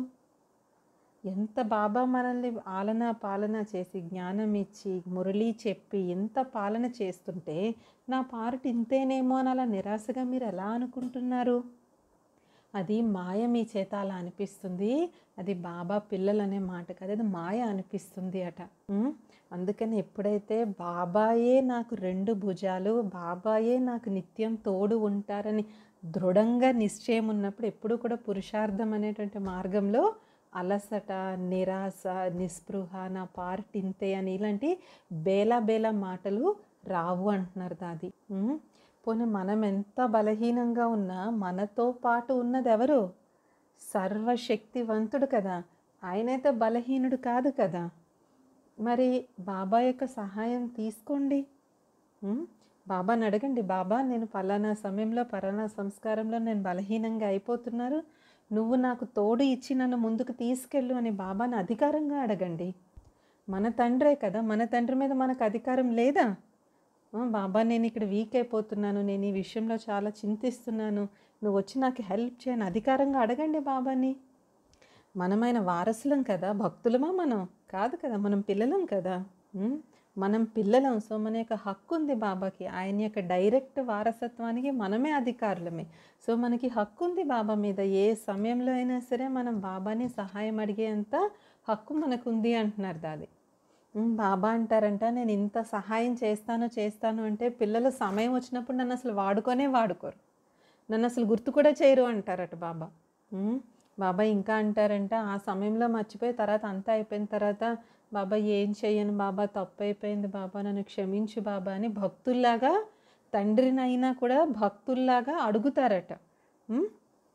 ఎంత బాబా మనల్ని ఆలన పాలన చేసి జ్ఞానం ఇచ్చి మురళి చెప్పి ఎంత పాలన చేస్తుంటే నా పార్ట్ ఇంతేనేమో అని అలా నిరాశగా మీరు ఎలా అనుకుంటున్నారు అది మాయ మీ చేత అలా అనిపిస్తుంది అది బాబా పిల్లలు అనే మాట కాదు అది మాయ అనిపిస్తుంది అట ఉం? అందుకని ఎప్పుడైతే బాబాయే నాకు రెండు భుజాలు బాబాయే నాకు నిత్యం తోడు ఉంటారని దృఢంగా నిశ్చయం ఉన్నప్పుడు ఎప్పుడు కూడా పురుషార్థం అనేటువంటి మార్గంలో అలసట నిరాశ నిస్పృహ నా పార్ట్ ఇంతే అని ఇలాంటి బేలా బేలా మాటలు రావు అంటున్నారు దాది ఉం? పోనీ మనం ఎంత బలహీనంగా ఉన్నా మనతో పాటు ఉన్నది ఎవరు సర్వశక్తివంతుడు కదా ఆయనైతే బలహీనుడు కాదు కదా మరి బాబా యొక్క సహాయం తీసుకోండి ఉం? బాబాని అడగండి బాబా నేను పలానా సమయంలో పలానా సంస్కారంలో నేను బలహీనంగా అయిపోతున్నారు నువ్వు నాకు తోడు ఇచ్చి నన్ను ముందుకు తీసుకెళ్ళు అని బాబాని అధికారంగా అడగండి మన తండ్రే కదా మన తండ్రి మీద మనకు అధికారం లేదా ఆ, బాబా నేను ఇక్కడ వీక్ అయిపోతున్నాను నేను ఈ విషయంలో చాలా చింతిస్తున్నాను నువ్వు వచ్చి నాకు హెల్ప్ చేయని అధికారంగా అడగండి బాబాని మనమైన వారసులం కదా భక్తులమా మనం కాదు కదా మనం పిల్లలం కదా ఉం? మనం పిల్లలం సో మన యొక్క హక్కు ఉంది బాబాకి ఆయన యొక్క డైరెక్ట్ వారసత్వానికి మనమే అధికారులమే సో మనకి హక్కు ఉంది బాబా మీద ఏ సమయంలో అయినా సరే మనం బాబాని సహాయం అడిగేంత హక్కు మనకుంది అంటున్నారు దాది "ఉమ్, బాబా అంటారంట నేను ఇంత సహాయం చేస్తాను చేస్తాను అంటే పిల్లలు సమయం వచ్చినప్పుడు నన్ను అసలు వాడుకొనే వాడుకోరు నన్ను అసలు గుర్తు కూడా చేయరు అంటారట బాబా "ఉమ్, బాబా ఇంకా అంటారంట ఆ సమయంలో మర్చిపోయి తర్వాత అంతా అయిపోయిన తర్వాత బాబా ఏం చెయ్యను బాబా తప్పు అయిపోయింది బాబా నన్ను క్షమించు బాబా అని భక్తుల్లాగా తండ్రినైనా కూడా భక్తుల్లాగా అడుగుతారట "ఉమ్,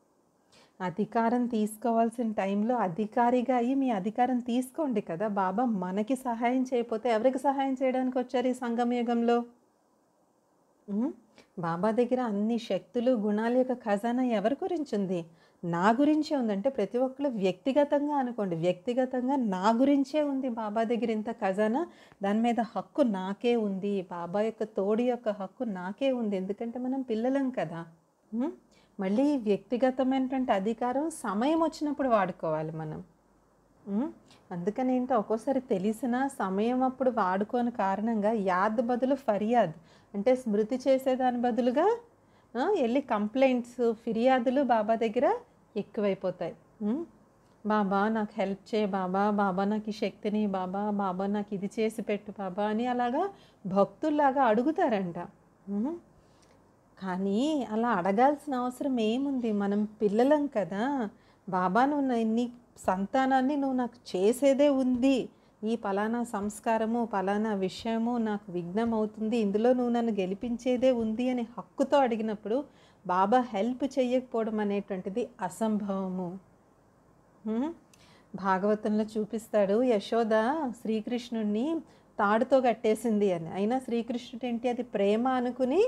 అధికారం తీసుకోవాల్సిన టైంలో అధికారిగా అయ్యి మీ అధికారం తీసుకోండి కదా బాబా మనకి సహాయం చేయకపోతే ఎవరికి సహాయం చేయడానికి వచ్చారు ఈ సంగమ యుగంలో ఉమ్, బాబా దగ్గర అన్ని శక్తులు గుణాల యొక్క ఖజానా ఎవరి గురించి ఉంది నా గురించే ఉందంటే ప్రతి ఒక్కరు వ్యక్తిగతంగా అనుకోండి వ్యక్తిగతంగా నా గురించే ఉంది బాబా దగ్గర ఇంత ఖజానా దాని మీద హక్కు నాకే ఉంది బాబా యొక్క తోడి యొక్క హక్కు నాకే ఉంది ఎందుకంటే మనం పిల్లలం కదా ఉమ్, మళ్ళీ ఈ వ్యక్తిగతమైనటువంటి అధికారం సమయం వచ్చినప్పుడు వాడుకోవాలి మనం ఉమ్, అందుకని ఏంటో ఒక్కోసారి తెలిసిన సమయం అప్పుడు వాడుకోని కారణంగా యాద్ బదులు ఫర్యాద్ అంటే స్మృతి చేసేదాని బదులుగా ఆ, వెళ్ళి కంప్లైంట్స్ ఫిర్యాదులు బాబా దగ్గర ఎక్కువైపోతాయి ఉమ్, బాబా నాకు హెల్ప్ చేయ బాబా బాబా నాకు ఈ శక్తిని బాబా బాబా నాకు ఇది చేసి పెట్టు బాబా అని అలాగా భక్తుల్లాగా అడుగుతారంట ఉమ్. కానీ అలా అడగాల్సిన అవసరం ఏముంది మనం పిల్లలం కదా బాబా నువ్వు నా- నీ సంతానాన్ని నువ్వు నాకు చేసేదే ఉంది ఈ పలానా సంస్కారము పలానా విషయము నాకు విఘ్నం అవుతుంది ఇందులో నువ్వు నన్ను గెలిపించేదే ఉంది అని హక్కుతో అడిగినప్పుడు బాబా హెల్ప్ చేయకపోవడం అనేటువంటిది అసంభవము హ్మ్? భాగవతంలో చూపిస్తాడు యశోద శ్రీకృష్ణుడిని తాడుతో కట్టేసింది అని అయినా శ్రీకృష్ణుడు ఏంటి అది ప్రేమ అనుకుని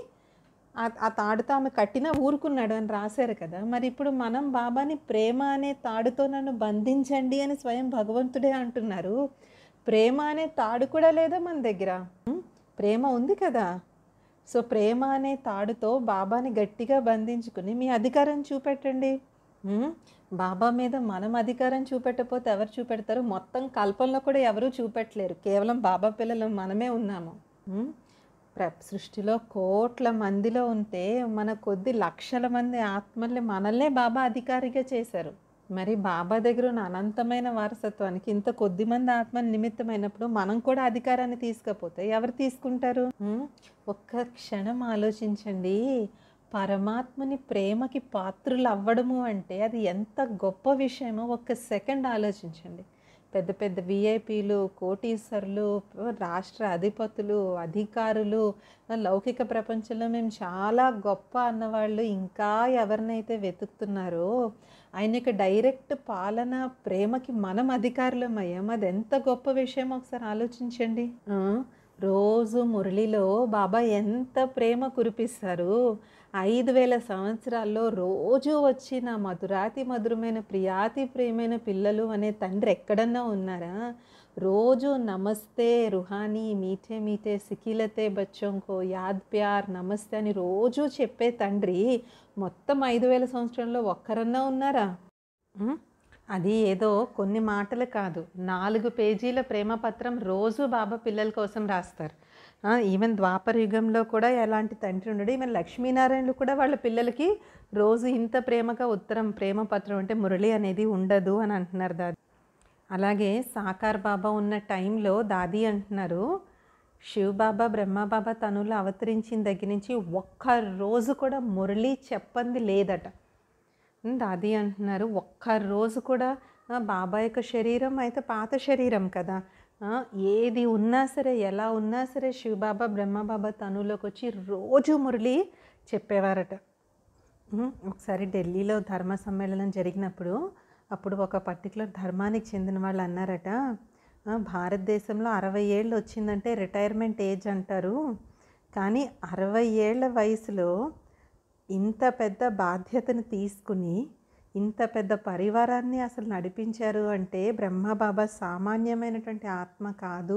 ఆ- ఆ తాడుతో ఆమె కట్టినా ఊరుకున్నాడు అని రాశారు కదా మరి ఇప్పుడు మనం బాబాని ప్రేమ అనే తాడుతో నన్ను బంధించండి అని స్వయం భగవంతుడే అంటున్నారు ప్రేమ అనే తాడు కూడా లేదా మన దగ్గర హ్మ్? ప్రేమ ఉంది కదా సో ప్రేమ అనే తాడుతో బాబాని గట్టిగా బంధించుకుని మీ అధికారం చూపెట్టండి ఉమ్, బాబా మీద మనం అధికారం చూపెట్టకపోతే ఎవరు చూపెడతారు మొత్తం కల్పంలో కూడా ఎవరూ చూపెట్టలేరు కేవలం బాబా పిల్లలు మనమే ఉన్నాము ఉమ్, ప్ర సృష్టిలో కోట్ల మందిలో ఉంటే మన కొద్ది లక్షల మంది ఆత్మల్ని మనల్నే బాబా అధికారిగా చేశారు మరి బాబా దగ్గర ఉన్న అనంతమైన వారసత్వానికి ఇంత కొద్ది మంది ఆత్మ నిమిత్తమైనప్పుడు మనం కూడా అధికారాన్ని తీసుకపోతే ఎవరు తీసుకుంటారు ఉమ్, ఒక్క క్షణం ఆలోచించండి పరమాత్మని ప్రేమకి పాత్రులు అవ్వడము అంటే అది ఎంత గొప్ప విషయమో ఒక్క సెకండ్ ఆలోచించండి పెద్ద పెద్ద విఐపీలు కోటీశ్వరులు రాష్ట్ర అధిపతులు అధికారులు లౌకిక ప్రపంచంలో మేము చాలా గొప్ప అన్నవాళ్ళు ఇంకా ఎవరినైతే వెతుకుతున్నారో ఆయన యొక్క డైరెక్ట్ పాలన ప్రేమకి మనం అధికారులం అయ్యాం అది ఎంత గొప్ప విషయం ఒకసారి ఆలోచించండి ఆ, రోజు మురళిలో బాబా ఎంత ప్రేమ కురిపిస్తారు ఐదు వేల సంవత్సరాల్లో రోజు వచ్చి నా మధురాతి మధురమైన ప్రియాతి ప్రియమైన పిల్లలు అనే తండ్రి ఎక్కడన్నా ఉన్నారా రోజు నమస్తే రుహానీ మీఠే మీఠే సికిలతే బచ్చోంకో యాద్ ప్యార్ నమస్తే అని రోజు చెప్పే తండ్రి మొత్తం ఐదు వేల సంవత్సరంలో ఒక్కరన్నా ఉన్నారా ఉం? అది ఏదో కొన్ని మాటలు కాదు నాలుగు పేజీల ప్రేమ పత్రం రోజు బాబా పిల్లల కోసం రాస్తారు ఆ, ఈవెన్ ద్వాపర యుగంలో కూడా ఎలాంటి తండ్రి ఉండడు ఈవెన్ లక్ష్మీనారాయణలు కూడా వాళ్ళ పిల్లలకి రోజు ఇంత ప్రేమగా ఉత్తరం ప్రేమ పత్రం అంటే మురళి అనేది ఉండదు అని అంటున్నారు దాది అలాగే సాకార్ బాబా ఉన్న టైంలో దాది అంటున్నారు శివ్ బాబా బ్రహ్మబాబా తనులో అవతరించిన దగ్గర నుంచి ఒక్క రోజు కూడా మురళి చెప్పంది లేదట ఉమ్, దాది అంటున్నారు ఒక్క రోజు కూడా ఆ, బాబా యొక్క శరీరం అయితే పాత శరీరం కదా ఆ, ఏది ఉన్నా సరే ఎలా ఉన్నా సరే శివబాబా బ్రహ్మబాబా తనులోకి వచ్చి రోజు మురళి చెప్పేవారట ఉమ్, ఒకసారి ఢిల్లీలో ధర్మ సమ్మేళనం జరిగినప్పుడు అప్పుడు ఒక పర్టికులర్ ధర్మానికి చెందిన వాళ్ళు అన్నారట "ఆ, భారతదేశంలో అరవై ఏళ్ళు వచ్చిందంటే రిటైర్మెంట్ ఏజ్ అంటారు కానీ అరవై ఏళ్ళ వయసులో ఇంత పెద్ద బాధ్యతను తీసుకుని ఇంత పెద్ద పరివారాన్ని అసలు నడిపించారు అంటే బ్రహ్మబాబా సామాన్యమైనటువంటి ఆత్మ కాదు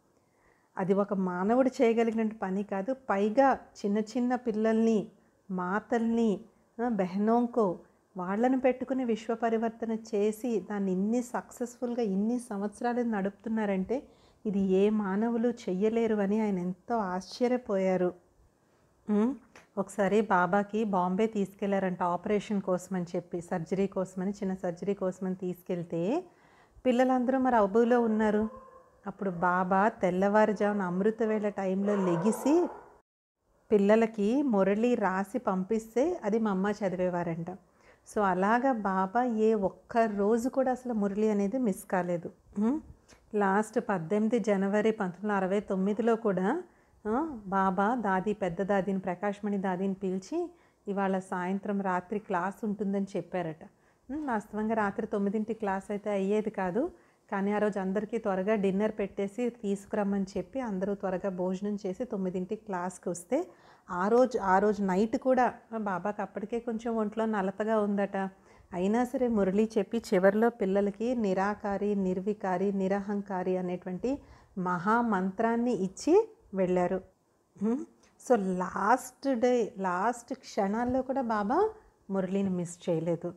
అది ఒక మానవుడు చేయగలిగిన పని కాదు పైగా చిన్న చిన్న పిల్లల్ని మాతల్ని ఆ, బెహనోంకో వాళ్ళని పెట్టుకుని విశ్వ పరివర్తన చేసి దాన్ని ఇన్ని సక్సెస్ఫుల్గా ఇన్ని సంవత్సరాలు నడుపుతున్నారంటే ఇది ఏ మానవులు చెయ్యలేరు అని ఆయన ఎంతో ఆశ్చర్యపోయారు ఉమ్, ఒకసారి బాబాకి బాంబే తీసుకెళ్లారంట ఆపరేషన్ కోసం అని చెప్పి సర్జరీ కోసమని చిన్న సర్జరీ కోసమని తీసుకెళ్తే పిల్లలందరూ మరి అబ్బులో ఉన్నారు అప్పుడు బాబా తెల్లవారుజామున అమృత వేళ టైంలో లెగిసి పిల్లలకి మురళి రాసి పంపిస్తే అది మా అమ్మ చదివేవారంట సో అలాగా బాబా ఏ ఒక్క రోజు కూడా అసలు మురళి అనేది మిస్ కాలేదు ఉమ్, లాస్ట్ పద్దెనిమిది జనవరి పంతొమ్మిది వందల అరవై తొమ్మిదిలో కూడా ఆ, బాబా దాది పెద్ద దాదిని ప్రకాష్మణి దాదిని పిలిచి ఇవాళ సాయంత్రం రాత్రి క్లాస్ ఉంటుందని చెప్పారట ఉమ్, వాస్తవంగా రాత్రి తొమ్మిదింటి క్లాస్ అయితే అయ్యేది కాదు కానీ ఆ రోజు అందరికీ త్వరగా డిన్నర్ పెట్టేసి తీసుకురమ్మని చెప్పి అందరూ త్వరగా భోజనం చేసి తొమ్మిదింటికి క్లాస్కి వస్తే ఆ రోజు ఆ రోజు నైట్ కూడా ఆ బాబాకి అప్పటికే కొంచెం ఒంట్లో నలతగా ఉందట అయినా సరే మురళి చెప్పి చివరిలో పిల్లలకి నిరాకారి నిర్వికారి నిరహంకారి అనేటువంటి మహామంత్రాన్ని ఇచ్చి వెళ్ళారు హ్మ్. సో లాస్ట్ డే లాస్ట్ క్షణాల్లో కూడా బాబా మురళిని మిస్ చేయలేదు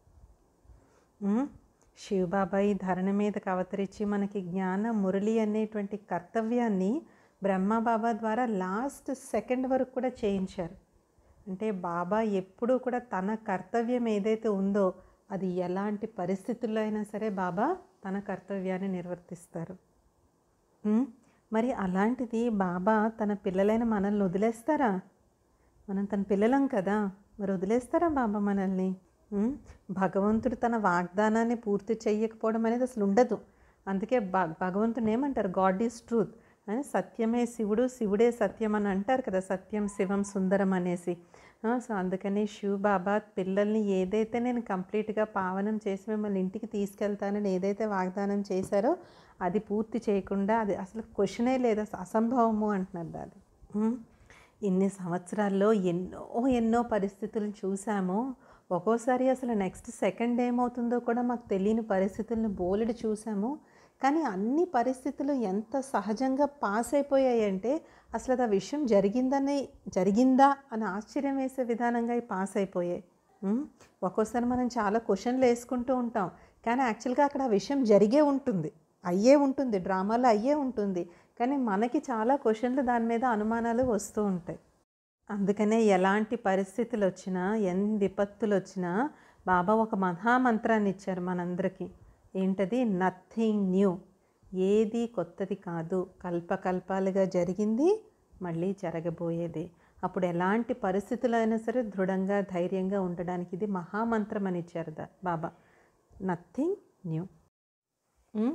ఉమ్, శివబాబా ఈ ధరణ మీదకి అవతరించి మనకి జ్ఞాన మురళి అనేటువంటి కర్తవ్యాన్ని బ్రహ్మబాబా ద్వారా లాస్ట్ సెకండ్ వరకు కూడా చేయించారు అంటే బాబా ఎప్పుడూ కూడా తన కర్తవ్యం ఏదైతే ఉందో అది ఎలాంటి పరిస్థితుల్లో అయినా సరే బాబా తన కర్తవ్యాన్ని నిర్వర్తిస్తారు ఉమ్, మరి అలాంటిది బాబా తన పిల్లలైన మనల్ని వదిలేస్తారా మనం తన పిల్లలం కదా మరి వదిలేస్తారా బాబా మనల్ని ఉమ్, భగవంతుడు తన వాగ్దానాన్ని పూర్తి చెయ్యకపోవడం అనేది అసలు ఉండదు అందుకే భ భగవంతుని ఏమంటారు గాడ్ ఈజ్ ట్రూత్ అని సత్యమే శివుడు శివుడే సత్యం అని అంటారు కదా సత్యం శివం సుందరం అనేసి ఆ, సో అందుకని శివ్ బాబా పిల్లల్ని ఏదైతే నేను కంప్లీట్గా పావనం చేసి మిమ్మల్ని ఇంటికి తీసుకెళ్తానని ఏదైతే వాగ్దానం చేశారో అది పూర్తి చేయకుండా అది అసలు క్వశ్చనే లేదు అసలు అసంభవము అంటున్నారు దాది ఉమ్. ఇన్ని సంవత్సరాల్లో ఎన్నో ఎన్నో పరిస్థితులను చూసాము ఒక్కోసారి అసలు నెక్స్ట్ సెకండ్ ఏమవుతుందో కూడా మాకు తెలియని పరిస్థితులను బోలెడు చూసాము కానీ అన్ని పరిస్థితులు ఎంత సహజంగా పాస్ అయిపోయాయి అంటే అసలు అది ఆ విషయం జరిగిందని జరిగిందా అని ఆశ్చర్యం వేసే విధానంగా అవి పాస్ అయిపోయాయి ఉమ్, ఒక్కోసారి మనం చాలా క్వశ్చన్లు వేసుకుంటూ ఉంటాం కానీ యాక్చువల్గా అక్కడ ఆ విషయం జరిగే ఉంటుంది అయ్యే ఉంటుంది డ్రామాలో అయ్యే ఉంటుంది కానీ మనకి చాలా క్వశ్చన్లు దాని మీద అనుమానాలు వస్తూ ఉంటాయి అందుకనే ఎలాంటి పరిస్థితులు వచ్చినా ఎన్ని విపత్తులు వచ్చినా బాబా ఒక మహామంత్రాన్ని ఇచ్చారు మనందరికీ ఏంటది నథింగ్ న్యూ ఏది కొత్తది కాదు కల్పకల్పాలుగా జరిగింది మళ్ళీ జరగబోయేది అప్పుడు ఎలాంటి పరిస్థితులైనా సరే దృఢంగా ధైర్యంగా ఉండడానికి ఇది మహామంత్రం అని ఇచ్చారు దా బాబా నథింగ్ న్యూ ఉమ్,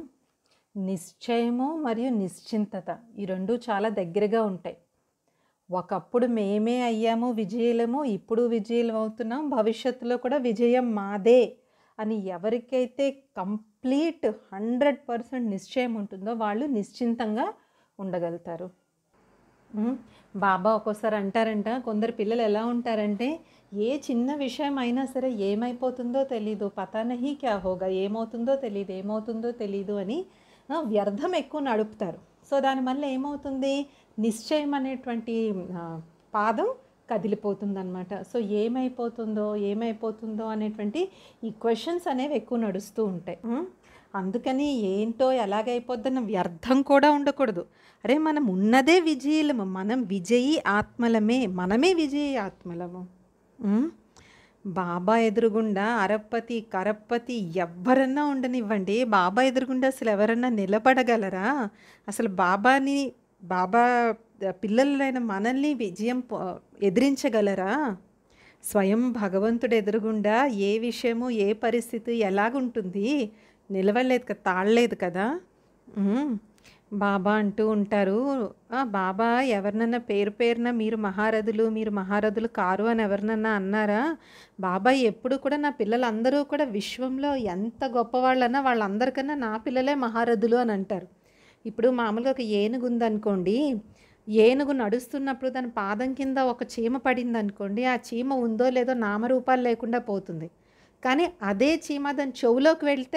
నిశ్చయము మరియు నిశ్చింతత ఈ రెండు చాలా దగ్గరగా ఉంటాయి ఒకప్పుడు మేమే అయ్యాము విజయులము ఇప్పుడు విజయులం అవుతున్నాం భవిష్యత్తులో కూడా విజయం మాదే అని ఎవరికైతే కంప్లీట్ హండ్రెడ్ పర్సెంట్ నిశ్చయం ఉంటుందో వాళ్ళు నిశ్చింతంగా ఉండగలుగుతారు ఉమ్, బాబా ఒక్కోసారి అంటారంట కొందరు పిల్లలు ఎలా ఉంటారంటే ఏ చిన్న విషయం అయినా సరే ఏమైపోతుందో తెలీదు పతా నహీ క్యా హోగా ఏమవుతుందో తెలియదు ఏమవుతుందో తెలీదు అని ఆ, వ్యర్థం ఎక్కువ నడుపుతారు సో దానివల్ల ఏమవుతుంది నిశ్చయం అనేటువంటి ఆ, పాదం కదిలిపోతుందన్నమాట సో ఏమైపోతుందో ఏమైపోతుందో అనేటువంటి ఈ క్వశ్చన్స్ అనేవి ఎక్కువ నడుస్తూ ఉంటాయి ఉమ్, అందుకని ఏంటో ఎలాగైపోద్దన్న వ్యర్థం కూడా ఉండకూడదు అరే మనం ఉన్నదే విజయులము మనం విజయీ ఆత్మలమే మనమే విజయీ ఆత్మలము ఉమ్, బాబా ఎదురుగుండా అరప్పతి కరప్పతి ఎవ్వరన్నా ఉండనివ్వండి బాబా ఎదురుగుండా అసలు ఎవరన్నా నిలబడగలరా అసలు బాబాని బాబా పిల్లలైన మనల్ని విజయం పొ- ఎదిరించగలరా స్వయం భగవంతుడు ఎదురుగుండా ఏ విషయము ఏ పరిస్థితి ఎలాగుంటుంది నిలవలేదు కదా తాళలేదు కదా ఉమ్. బాబా అంటూ ఉంటారు "ఆ, బాబా ఎవరినన్నా పేరు పేరున మీరు మహారథులు మీరు మహారథులు కారు అని ఎవరినన్నా అన్నారా బాబా ఎప్పుడు కూడా నా పిల్లలందరూ కూడా విశ్వంలో ఎంత గొప్పవాళ్ళన్నా వాళ్ళందరికన్నా నా పిల్లలే మహారథులు అని అంటారు ఇప్పుడు మామూలుగా ఒక ఏనుగు ఉందనుకోండి ఏనుగు నడుస్తున్నప్పుడు దాని పాదం కింద ఒక చీమ పడింది అనుకోండి ఆ చీమ ఉందో లేదో నామరూపాలు లేకుండా పోతుంది కానీ అదే చీమ దాని చెవులోకి వెళ్తే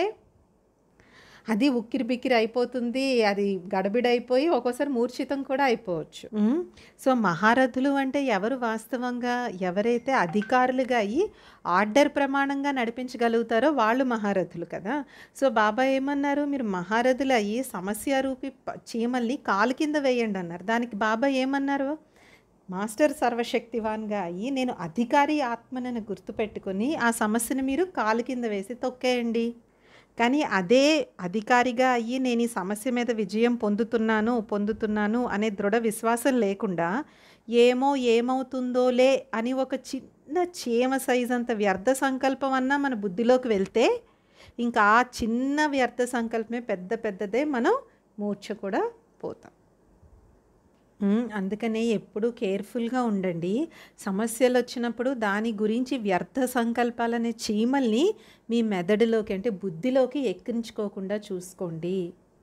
అది ఉక్కిరి బిక్కిరి అయిపోతుంది అది గడబిడైపోయి ఒక్కోసారి మూర్ఛితం కూడా అయిపోవచ్చు ఉమ్, సో మహారథులు అంటే ఎవరు వాస్తవంగా ఎవరైతే అధికారులుగా అయ్యి ఆర్డర్ ప్రమాణంగా నడిపించగలుగుతారో వాళ్ళు మహారథులు కదా సో బాబా ఏమన్నారు మీరు మహారథులు అయ్యి సమస్య రూపి ప- చీమల్ని కాలు కింద వేయండి అన్నారు దానికి బాబా ఏమన్నారు మాస్టర్ సర్వశక్తివాన్గా అయ్యి నేను అధికారి ఆత్మనని గుర్తుపెట్టుకొని ఆ సమస్యను మీరు కాలు కింద వేసి తొక్కేయండి కానీ అదే అధికారిగా అయ్యి నేను ఈ సమస్య మీద విజయం పొందుతున్నాను పొందుతున్నాను అనే దృఢ విశ్వాసం లేకుండా ఏమో ఏమవుతుందోలే అని ఒక చిన్న చీమ సైజ్ అంత వ్యర్థ సంకల్పం అన్నా మన బుద్ధిలోకి వెళ్తే ఇంకా ఆ చిన్న వ్యర్థ సంకల్పమే పెద్ద పెద్దదే మనం మూర్ఛ కూడా పోతాం ఉమ్, అందుకనే ఎప్పుడూ కేర్ఫుల్గా ఉండండి సమస్యలు వచ్చినప్పుడు దాని గురించి వ్యర్థ సంకల్పాలనే చీమల్ని మీ మెదడులోకి అంటే బుద్ధిలోకి ఎక్కించుకోకుండా చూసుకోండి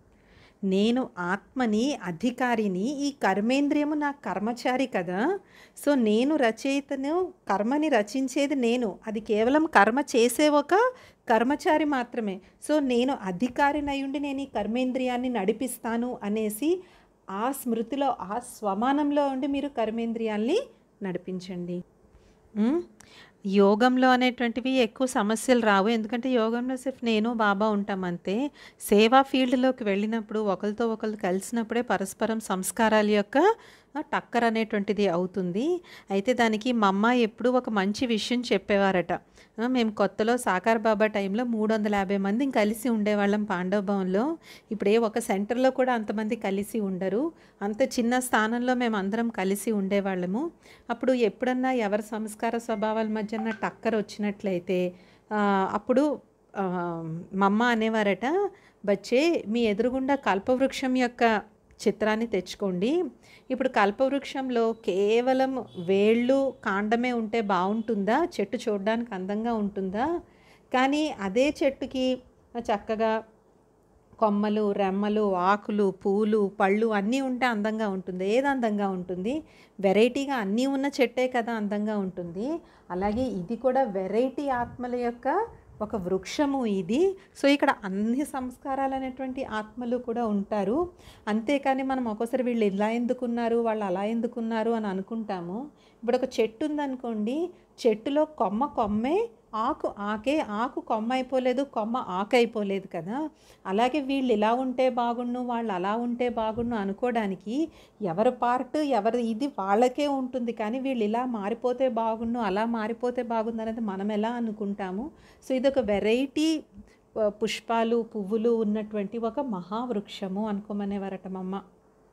నేను ఆత్మని అధికారిని ఈ కర్మేంద్రియము నా కర్మచారి కదా సో నేను రచయితను కర్మని రచించేది నేను అది కేవలం కర్మ చేసే ఒక కర్మచారి మాత్రమే సో నేను అధికారినై ఉండి నేను ఈ కర్మేంద్రియాన్ని నడిపిస్తాను అనేసి ఆ స్మృతిలో ఆ స్వమానంలో ఉండి మీరు కర్మేంద్రియాల్ని నడిపించండి ఉమ్, యోగంలో అనేటువంటివి ఎక్కువ సమస్యలు రావు ఎందుకంటే యోగంలో సిర్ఫ్ నేను బాబా ఉంటాం అంతే సేవా ఫీల్డ్లోకి వెళ్ళినప్పుడు ఒకరితో ఒకరు కలిసినప్పుడే పరస్పరం సంస్కారాల యొక్క ఆ, టక్కర్ అనేటువంటిది అవుతుంది అయితే దానికి మా అమ్మ ఎప్పుడూ ఒక మంచి విషయం చెప్పేవారట ఆ, మేము కొత్తలో సాకార్ బాబా టైంలో మూడు వందల యాభై మంది కలిసి ఉండేవాళ్ళం పాండవ భవన్లో ఇప్పుడు ఏ ఒక సెంటర్లో కూడా అంతమంది కలిసి ఉండరు అంత చిన్న స్థానంలో మేము అందరం కలిసి ఉండేవాళ్ళము అప్పుడు ఎప్పుడన్నా ఎవరి సంస్కార స్వభావాల మధ్యన టక్కర్ వచ్చినట్లయితే ఆ, అప్పుడు ఆ, మా అమ్మ అనేవారట బచ్చే మీ ఎదురుగుండా కల్పవృక్షం యొక్క చిత్రాన్ని తెచ్చుకోండి ఇప్పుడు కల్పవృక్షంలో కేవలం వేళ్ళు కాండమే ఉంటే బాగుంటుందా చెట్టు చూడడానికి అందంగా ఉంటుందా కానీ అదే చెట్టుకి చక్కగా కొమ్మలు రెమ్మలు ఆకులు పూలు పళ్ళు అన్నీ ఉంటే అందంగా ఉంటుంది ఏది అందంగా ఉంటుంది వెరైటీగా అన్నీ ఉన్న చెట్టే కదా అందంగా ఉంటుంది అలాగే ఇది కూడా వెరైటీ ఆత్మల యొక్క ఒక వృక్షము ఇది సో ఇక్కడ అన్ని సంస్కారాలు అనేటువంటి ఆత్మలు కూడా ఉంటారు అంతేకాని మనం ఒక్కోసారి వీళ్ళు ఇలా ఎందుకున్నారు వాళ్ళు అలా ఎందుకున్నారు అని అనుకుంటాము ఇప్పుడు ఒక చెట్టు ఉందనుకోండి చెట్టులో కొమ్మ కొమ్మే ఆకు ఆకే ఆకు కొమ్మ అయిపోలేదు కొమ్మ ఆకు అయిపోలేదు కదా అలాగే వీళ్ళు ఇలా ఉంటే బాగుండు వాళ్ళు అలా ఉంటే బాగుండు అనుకోవడానికి ఎవరి పార్ట్ ఎవరి ఇది వాళ్ళకే ఉంటుంది కానీ వీళ్ళు ఇలా మారిపోతే బాగుండు అలా మారిపోతే బాగుండు అనేది మనం ఎలా అనుకుంటాము సో ఇది ఒక వెరైటీ ఆ, పుష్పాలు పువ్వులు ఉన్నటువంటి ఒక మహావృక్షము అనుకోమనేవారట మా అమ్మ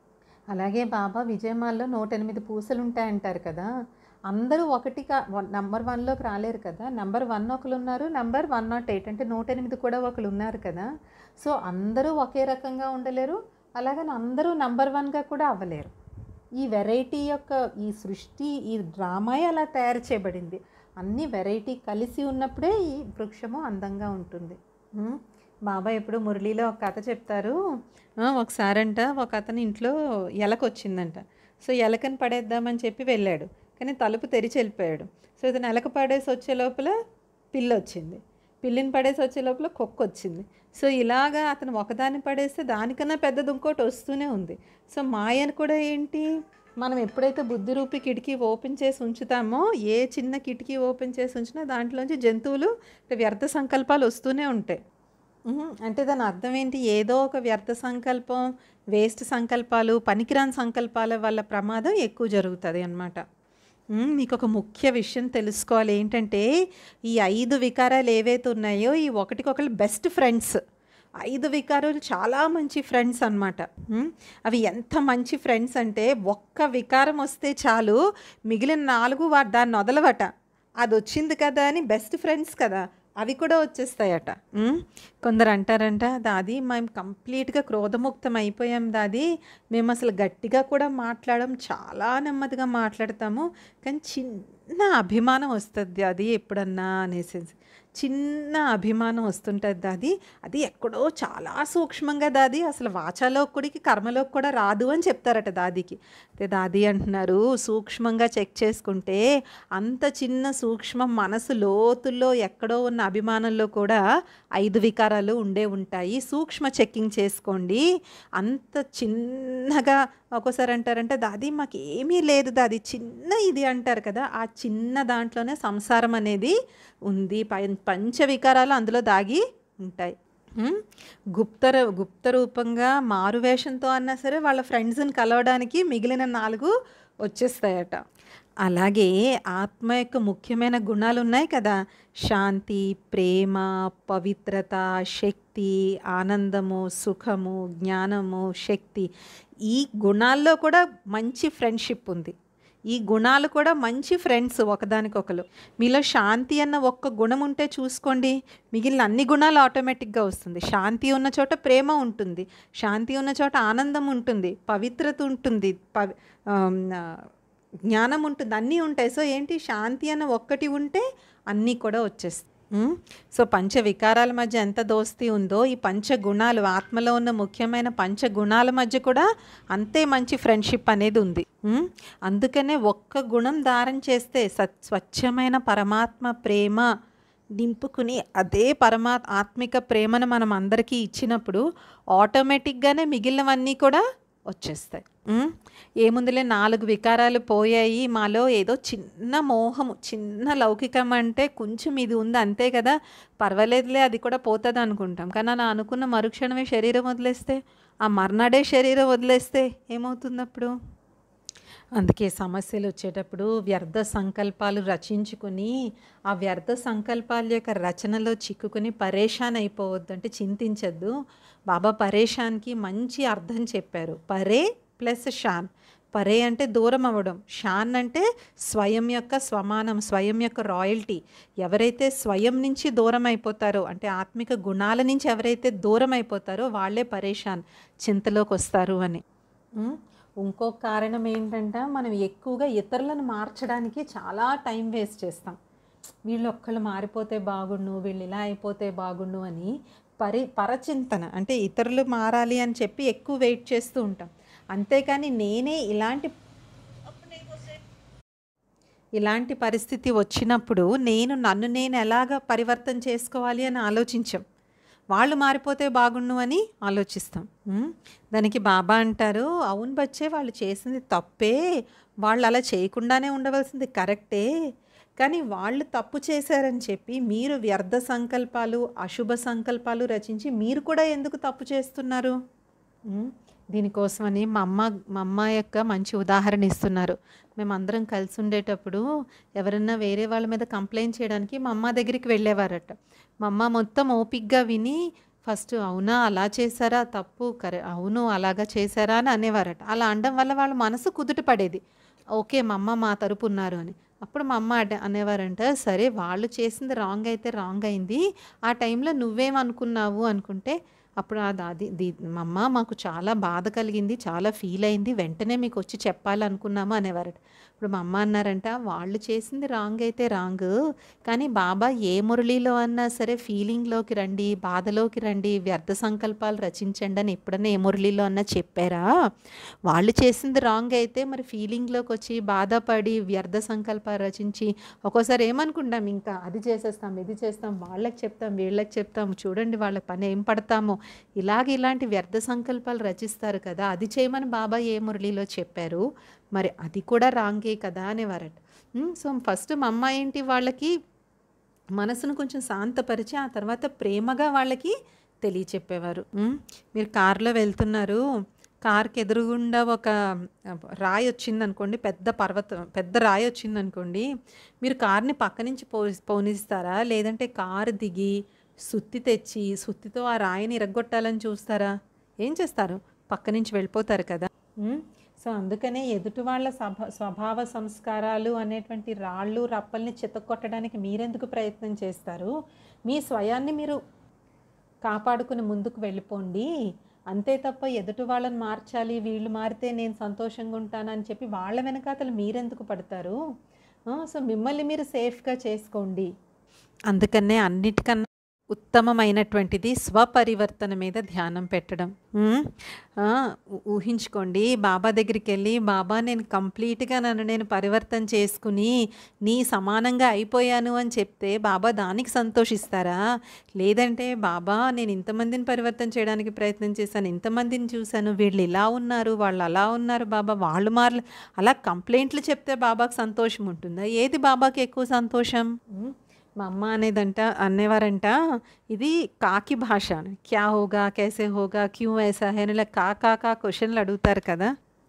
అలాగే బాబా విజయమాల్లో నూట ఎనిమిది పూసలు ఉంటాయంటారు కదా అందరూ ఒకటిగా నంబర్ వన్లోకి రాలేరు కదా నంబర్ వన్ ఒకరు ఉన్నారు నంబర్ వన్ నాట్ ఎయిట్ అంటే నూట ఎనిమిది కూడా ఒకరు ఉన్నారు కదా సో అందరూ ఒకే రకంగా ఉండలేరు అలాగని అందరూ నంబర్ వన్గా కూడా అవ్వలేరు ఈ వెరైటీ యొక్క ఈ సృష్టి ఈ డ్రామాయే అలా తయారు చేయబడింది అన్ని వెరైటీ కలిసి ఉన్నప్పుడే ఈ వృక్షము అందంగా ఉంటుంది ఉమ్, బాబా ఎప్పుడు మురళీలో ఒక కథ చెప్తారు ఆ, ఒకసారంట ఒక అతని ఇంట్లో ఎలక వచ్చిందంట సో ఎలకని పడేద్దామని చెప్పి వెళ్ళాడు కానీ తలుపు తెరిచి వెళ్ళిపోయాడు సో ఇతను ఎలక పడేసి వచ్చే లోపల పిల్లి వచ్చింది పిల్లిని పడేసి వచ్చే లోపల కుక్క వచ్చింది సో ఇలాగా అతను ఒకదాన్ని పడేస్తే దానికన్నా పెద్దది ఇంకోటి వస్తూనే ఉంది సో మాయను కూడా ఏంటి మనం ఎప్పుడైతే బుద్ధి రూపి కిటికీ ఓపెన్ చేసి ఉంచుతామో ఏ చిన్న కిటికీ ఓపెన్ చేసి ఉంచినా దాంట్లోంచి జంతువులు వ్యర్థ సంకల్పాలు వస్తూనే ఉంటాయి ఉహుం, అంటే దాని అర్థం ఏంటి ఏదో ఒక వ్యర్థ సంకల్పం వేస్ట్ సంకల్పాలు పనికిరాని సంకల్పాల వల్ల ప్రమాదం ఎక్కువ జరుగుతుంది అన్నమాట ఉమ్, మీకు ఒక ముఖ్య విషయం తెలుసుకోవాలి ఏంటంటే ఈ ఐదు వికారాలు ఏవైతే ఉన్నాయో ఈ ఒకటికొకరు బెస్ట్ ఫ్రెండ్స్ ఐదు వికారాలు చాలా మంచి ఫ్రెండ్స్ అనమాట అవి ఎంత మంచి ఫ్రెండ్స్ అంటే ఒక్క వికారం వస్తే చాలు మిగిలిన నాలుగు వా దాన్ని వదలవట అది వచ్చింది కదా అని బెస్ట్ ఫ్రెండ్స్ కదా అవి కూడా వచ్చేస్తాయట ఉమ్, కొందరు అంటారంట దాది మేము కంప్లీట్గా క్రోధముక్తం అయిపోయాం దాది మేము అసలు గట్టిగా కూడా మాట్లాడడం చాలా నెమ్మదిగా మాట్లాడతాము కానీ చిన్న అభిమానం వస్తుంది అది ఎప్పుడన్నా అనేసి చిన్న అభిమానం వస్తుంటుంది దాది అది ఎక్కడో చాలా సూక్ష్మంగా దాది అసలు వాచాలోకుడికి కర్మలోకి కూడా రాదు అని చెప్తారట దాదికి అయితే దాది అంటున్నారు సూక్ష్మంగా చెక్ చేసుకుంటే అంత చిన్న సూక్ష్మ మనసు లోతుల్లో ఎక్కడో ఉన్న అభిమానంలో కూడా ఐదు వికారాలు ఉండే ఉంటాయి సూక్ష్మ చెక్కింగ్ చేసుకోండి అంత చిన్నగా ఒక్కోసారి అంటారంటే దాది మాకు ఏమీ లేదు దాది చిన్న ఇది అంటారు కదా ఆ చిన్న దాంట్లోనే సంసారం అనేది ఉంది పం- పంచ వికారాలు అందులో దాగి ఉంటాయి హ్మ్. గుప్తర గుప్త రూపంగా మారువేషంతో అన్నా సరే వాళ్ళ ఫ్రెండ్స్‌ని కలవడానికి మిగిలిన 4 వచ్చేస్తాయట. అలాగే ఆత్మ యొక్క ముఖ్యమైన గుణాలున్నాయి కదా! శాంతి, ప్రేమ, పవిత్రత, శక్తి, ఆనందము, సుఖము, జ్ఞానము, శక్తి. ఈ గుణాల్లో కూడా మంచి ఫ్రెండ్‌షిప్ ఉంది. ఈ గుణాలు కూడా మంచి ఫ్రెండ్స్ ఒకదానికొకళ్ళు. మీలో శాంతి అన్న ఒక్క గుణం ఉంటే చూసుకోండి. మిగిలిన అన్ని గుణాలు ఆటోమేటిక్‌గా వస్తుంది. శాంతి ఉన్న చోట ప్రేమ ఉంటుంది. శాంతి ఉన్న చోట ఆనందం ఉంటుంది. పవిత్రత ఉంటుంది. పవి ఆహ్, ఆహ్, జ్ఞానం ఉంటుంది. అన్నీ ఉంటాయి. సో, ఏంటి శాంతి అన్న ఒక్కటి ఉంటే అన్నీ కూడా వచ్చేస్తాయి. హ్మ్. సో, పంచ వికారాల మధ్య ఎంత దోస్తీ ఉందో ఈ పంచ గుణాలు ఆత్మలో ఉన్న ముఖ్యమైన పంచ గుణాల మధ్య కూడా అంతే మంచి ఫ్రెండ్‌షిప్ అనేది ఉంది. హ్మ్. అందుకనే ఒక్క గుణం ధారణ చేస్తే సత్ స్వచ్ఛమైన పరమాత్మ ప్రేమ నింపుకుని అదే పరమా ఆత్మిక ప్రేమను మనం అందరికీ ఇచ్చినప్పుడు ఆటోమేటిక్‌గానే మిగిలినవన్నీ కూడా వచ్చేస్తాయి. హ్మ్. ఏముందిలే 4 వికారాలు పోయాయి. మాలో ఏదో చిన్న మోహము, చిన్న లౌకికం అంటే కొంచెం ఇది ఉంది అంతే కదా! పర్వాలేదులే అది కూడా పోతదనుకుంటాం. కానీ అలా అనుకున్న మరుక్షణమే శరీరం వదిలేస్తే, ఆ మర్నాడే శరీరం వదిలేస్తే ఏమవుతుందప్పుడు? అందుకే సమస్యలొచ్చేటప్పుడు వ్యర్థ సంకల్పాలు రచించుకొని, ఆ వ్యర్థ సంకల్పాల యొక్క రచనలో చిక్కుకొని పరేషాన్ అయిపోవద్దు. అంటే చింతించొద్దు. బాబా పరేషాన్‌కి మంచి అర్థం చెప్పారు. పరే ప్లస్ షాన్. పరే అంటే దూరం అవ్వడం. షాన్ అంటే స్వయం యొక్క స్వమానం, స్వయం యొక్క రాయల్టీ. ఎవరైతే స్వయం నుంచి దూరం అయిపోతారో అంటే ఆత్మిక గుణాల నుంచి ఎవరైతే దూరం అయిపోతారో వాళ్ళే పరేషాన్ చింతలోకొస్తారు అని. హ్మ్. ఇంకో కారణం ఏంటంటే మనం ఎక్కువగా ఇతరులను మార్చడానికి చాలా టైం వేస్ట్ చేస్తాం. వీళ్ళొక్కళ్ళు మారిపోతే బాగుండు, వీళ్ళు ఇలా అయిపోతే బాగుండు అని పరి పరచింతన అంటే ఇతరులు మారాలి అని చెప్పి ఎక్కువ వెయిట్ చేస్తూ ఉంటాం. అంతేకాని నేనే ఇలాంటి ఇలాంటి పరిస్థితి వచ్చినప్పుడు నేను నన్ను నేను ఎలాగా పరివర్తన చేసుకోవాలి అని ఆలోచించం. వాళ్ళు మారిపోతే బాగుండు అని ఆలోచిస్తాం. హ్మ్. దానికి బాబా అంటారు, అవును బచ్చే వాళ్ళు చేసింది తప్పే. వాళ్ళు అలా చేయకుండానే ఉండవలసింది కరెక్టే. కానీ వాళ్ళు తప్పు చేశారని చెప్పి మీరు వ్యర్థ సంకల్పాలు, అశుభ సంకల్పాలు రచించి మీరు కూడా ఎందుకు తప్పు చేస్తున్నారు? హ్మ్. దీనికోసమని మా అమ్మ మా అమ్మ యొక్క మంచి ఉదాహరణ ఇస్తున్నారు. మేమందరం కలిసి ఉండేటప్పుడు ఎవరన్నా వేరే వాళ్ళ మీద కంప్లెయింట్ చేయడానికి మా అమ్మ దగ్గరికి వెళ్ళేవారట. మా అమ్మ మొత్తం ఓపికగా విని ఫస్ట్ అవునా అలా చేశారా తప్పు కరె అవును అలాగా చేశారా అని అనేవారట. అలా అనడం వల్ల వాళ్ళ మనసు కుదుట పడేది. ఓకే మా అమ్మ మా తరపు ఉన్నారు అని. అప్పుడు మా అమ్మ అడ అనేవారంట సరే వాళ్ళు చేసింది రాంగ్ అయితే రాంగ్ అయింది. ఆ టైంలో నువ్వేమనుకున్నావు అనుకుంటే అప్పుడు అది అది ది అమ్మ మాకు చాలా బాధ కలిగింది. చాలా ఫీల్ అయింది. వెంటనే మీకొచ్చి చెప్పాలనుకున్నాము అనేవారట. ఇప్పుడు మా అమ్మ అన్నారంట వాళ్ళు చేసింది రాంగ్ అయితే రాంగ్. కానీ బాబా ఏ మురళిలో అన్నా సరే ఫీలింగ్‌లోకి రండి, బాధలోకి రండి, వ్యర్థ సంకల్పాలు రచించండి అని ఎప్పుడన్నా ఏ మురళిలో అన్నా చెప్పారా? వాళ్ళు చేసింది రాంగ్ అయితే మరి ఫీలింగ్‌లోకొచ్చి బాధపడి వ్యర్థ సంకల్పాలు రచించి ఒక్కోసారి ఏమనుకుంటాం ఇంకా అది చేసేస్తాం, ఇది చేస్తాం, వాళ్ళకి చెప్తాం, వీళ్ళకి చెప్తాం. చూడండి వాళ్ళ పని ఏం పడతామో. ఇలాగ ఇలాంటి వ్యర్థ సంకల్పాలు రచిస్తారు కదా! అది చేయమని బాబా ఏ మురళిలో చెప్పారు. మరి అది కూడా రాంగే కదా! అనేవారట. హ్మ్. సో, ఫస్ట్ మా అమ్మ ఏంటి వాళ్ళకి మనసును కొంచెం శాంతపరిచి ఆ తర్వాత ప్రేమగా వాళ్ళకి తెలియచెప్పేవారు. హ్మ్. మీరు కార్‌లో వెళ్తున్నారు. కార్‌కి ఎదురుగుండా ఒక రాయి వచ్చిందనుకోండి. పెద్ద పర్వతం పెద్ద రాయి వచ్చిందనుకోండి. మీరు కార్‌ని పక్క నుంచి పోస్ పోనిస్తారా? లేదంటే కారు దిగి సుత్తి తెచ్చి సుత్తితో ఆ రాయిని ఇరగ్గొట్టాలని చూస్తారా? ఏం చేస్తారు? పక్క నుంచి వెళ్ళిపోతారు కదా! హ్మ్. సో, అందుకనే ఎదుటి వాళ్ళ సభ స్వభావ సంస్కారాలు అనేటువంటి రాళ్ళు, రప్పల్ని చితక్కొట్టడానికి మీరెందుకు ప్రయత్నం చేస్తారు? మీ స్వయాన్ని మీరు కాపాడుకుని ముందుకు వెళ్ళిపోండి. అంతే తప్ప ఎదుటి వాళ్ళని మార్చాలి, వీళ్ళు మారితే నేను సంతోషంగా ఉంటానని చెప్పి వాళ్ళ వెనకాతల మీరెందుకు పడతారు? ఆ! సో, మిమ్మల్ని మీరు సేఫ్‌గా చేసుకోండి. అందుకనే అన్నిటికన్నా ఉత్తమమైనటువంటిది స్వపరివర్తన మీద ధ్యానం పెట్టడం. హ్మ్. ఆ! ఊ ఊహించుకోండి బాబా దగ్గరికెళ్ళి బాబా నేను కంప్లీట్‌గా నన్ను నేను పరివర్తన చేసుకుని నీ సమానంగా అయిపోయాను అని చెప్తే బాబా దానికి సంతోషిస్తారా? లేదంటే బాబా నేను ఇంతమందిని పరివర్తన చేయడానికి ప్రయత్నం చేశాను. ఇంతమందిని చూశాను. వీళ్ళు ఇలా ఉన్నారు, వాళ్ళు అలా ఉన్నారు బాబా వాళ్ళు మారలే అలా కంప్లెయింట్లు చెప్తే బాబాకి సంతోషం ఉంటుందా? ఏది బాబాకి ఎక్కువ సంతోషం? హ్మ్. మా అమ్మ అనేదంట అనేవారంట ఇది కాకి భాష అని. క్యా హోగా కైసే హోగా క్యూ ఐసా హై అని ఇలా కా కా కా క్వశ్చన్లు అడుగుతారు కదా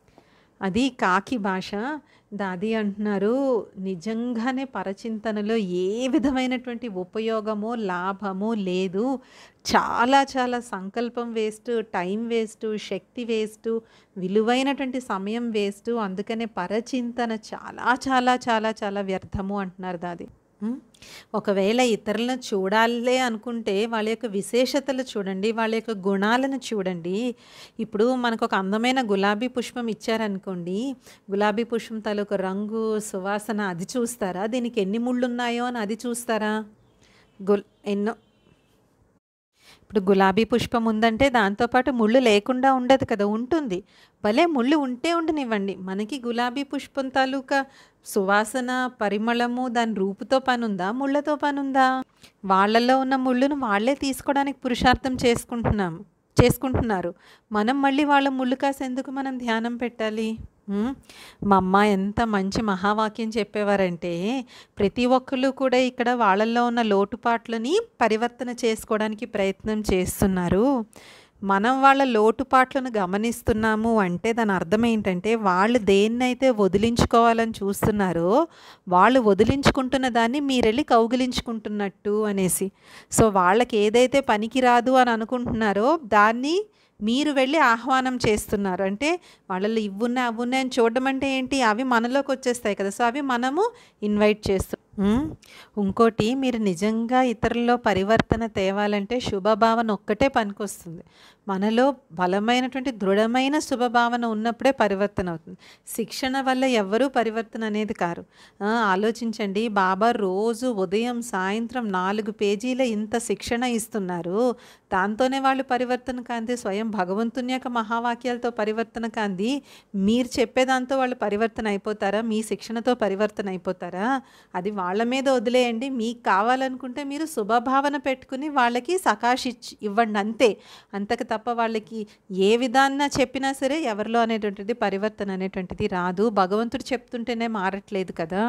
అది కాకి భాష దాది అంటున్నారు నిజంగానే పరచింతనలో ఏ విధమైనటువంటి ఉపయోగమో లాభమో లేదు చాలా చాలా సంకల్పం వేస్ట్ టైం వేస్ట్ శక్తి వేస్ట్ విలువైనటువంటి సమయం వేస్ట్ అందుకనే పరచింతన చాలా చాలా చాలా చాలా వ్యర్థము అంటున్నారు దాది ఉం? ఒకవేళ ఇతరులను చూడాలే అనుకుంటే వాళ్ళ యొక్క విశేషతలు చూడండి వాళ్ళ యొక్క గుణాలను చూడండి ఇప్పుడు మనకు ఒక అందమైన గులాబీ పుష్పం ఇచ్చారనుకోండి గులాబీ పుష్పం తాలూకు రంగు సువాసన అది చూస్తారా దీనికి ఎన్ని ముళ్ళు ఉన్నాయో అని అది చూస్తారా గుల్ ఎన్నో ఇప్పుడు గులాబీ పుష్పం ఉందంటే దాంతోపాటు ముళ్ళు లేకుండా ఉండదు కదా ఉంటుంది భలే ముళ్ళు ఉంటే ఉండనివ్వండి మనకి గులాబీ పుష్పం తాలూకా సువాసన పరిమళము దాని రూపుతో పనుందా ముళ్ళతో పనుందా వాళ్ళల్లో ఉన్న ముళ్ళును వాళ్ళే తీసుకోవడానికి పురుషార్థం చేసుకుంటున్నాము చేసుకుంటున్నారు మనం మళ్ళీ వాళ్ళ ముళ్ళు కాసేందుకు మనం ధ్యానం పెట్టాలి ఉం? మా అమ్మ ఎంత మంచి మహావాక్యం చెప్పేవారంటే ప్రతి ఒక్కళ్ళు కూడా ఇక్కడ వాళ్ళల్లో ఉన్న లోటుపాట్లని పరివర్తన చేసుకోవడానికి ప్రయత్నం చేస్తున్నారు మనం వాళ్ళ లోటుపాట్లను గమనిస్తున్నాము అంటే దాని అర్థం ఏంటంటే వాళ్ళు దేన్నైతే వదిలించుకోవాలని చూస్తున్నారో వాళ్ళు వదిలించుకుంటున్న దాన్ని మీరెళ్ళి కౌగిలించుకుంటున్నట్టు అనేసి సో వాళ్ళకి ఏదైతే పనికిరాదు అని అనుకుంటున్నారో దాన్ని మీరు వెళ్ళి ఆహ్వానం చేస్తున్నారు అంటే వాళ్ళలో ఇవ్వున్నాయి అవున్నాయి అని చూడడం అంటే ఏంటి అవి మనలోకి వచ్చేస్తాయి కదా సో అవి మనము ఇన్వైట్ చేస్తాం ఉమ్, ఇంకోటి మీరు నిజంగా ఇతరుల్లో పరివర్తన తేవాలంటే శుభభావన ఒక్కటే పనికొస్తుంది మనలో బలమైనటువంటి దృఢమైన శుభభావన ఉన్నప్పుడే పరివర్తన అవుతుంది శిక్షణ వల్ల ఎవ్వరూ పరివర్తన అనేది కారు ఆ, ఆలోచించండి బాబా రోజు ఉదయం సాయంత్రం నాలుగు పేజీల ఇంత శిక్షణ ఇస్తున్నారు దాంతోనే వాళ్ళు పరివర్తన కాంది స్వయం భగవంతుని యొక్క మహావాక్యాలతో పరివర్తన కాంది మీరు చెప్పేదాంతో వాళ్ళు పరివర్తన అయిపోతారా మీ శిక్షణతో పరివర్తన అయిపోతారా అది వాళ్ళ మీద వదిలేయండి మీకు కావాలనుకుంటే మీరు శుభభావన పెట్టుకుని వాళ్ళకి సకాష్ ఇచ్చి ఇవ్వండి అంతే అంతకు తప్ప వాళ్ళకి ఏ విధాన్న చెప్పినా సరే ఎవరిలో అనేటువంటిది పరివర్తన అనేటువంటిది రాదు భగవంతుడు చెప్తుంటేనే మారట్లేదు కదా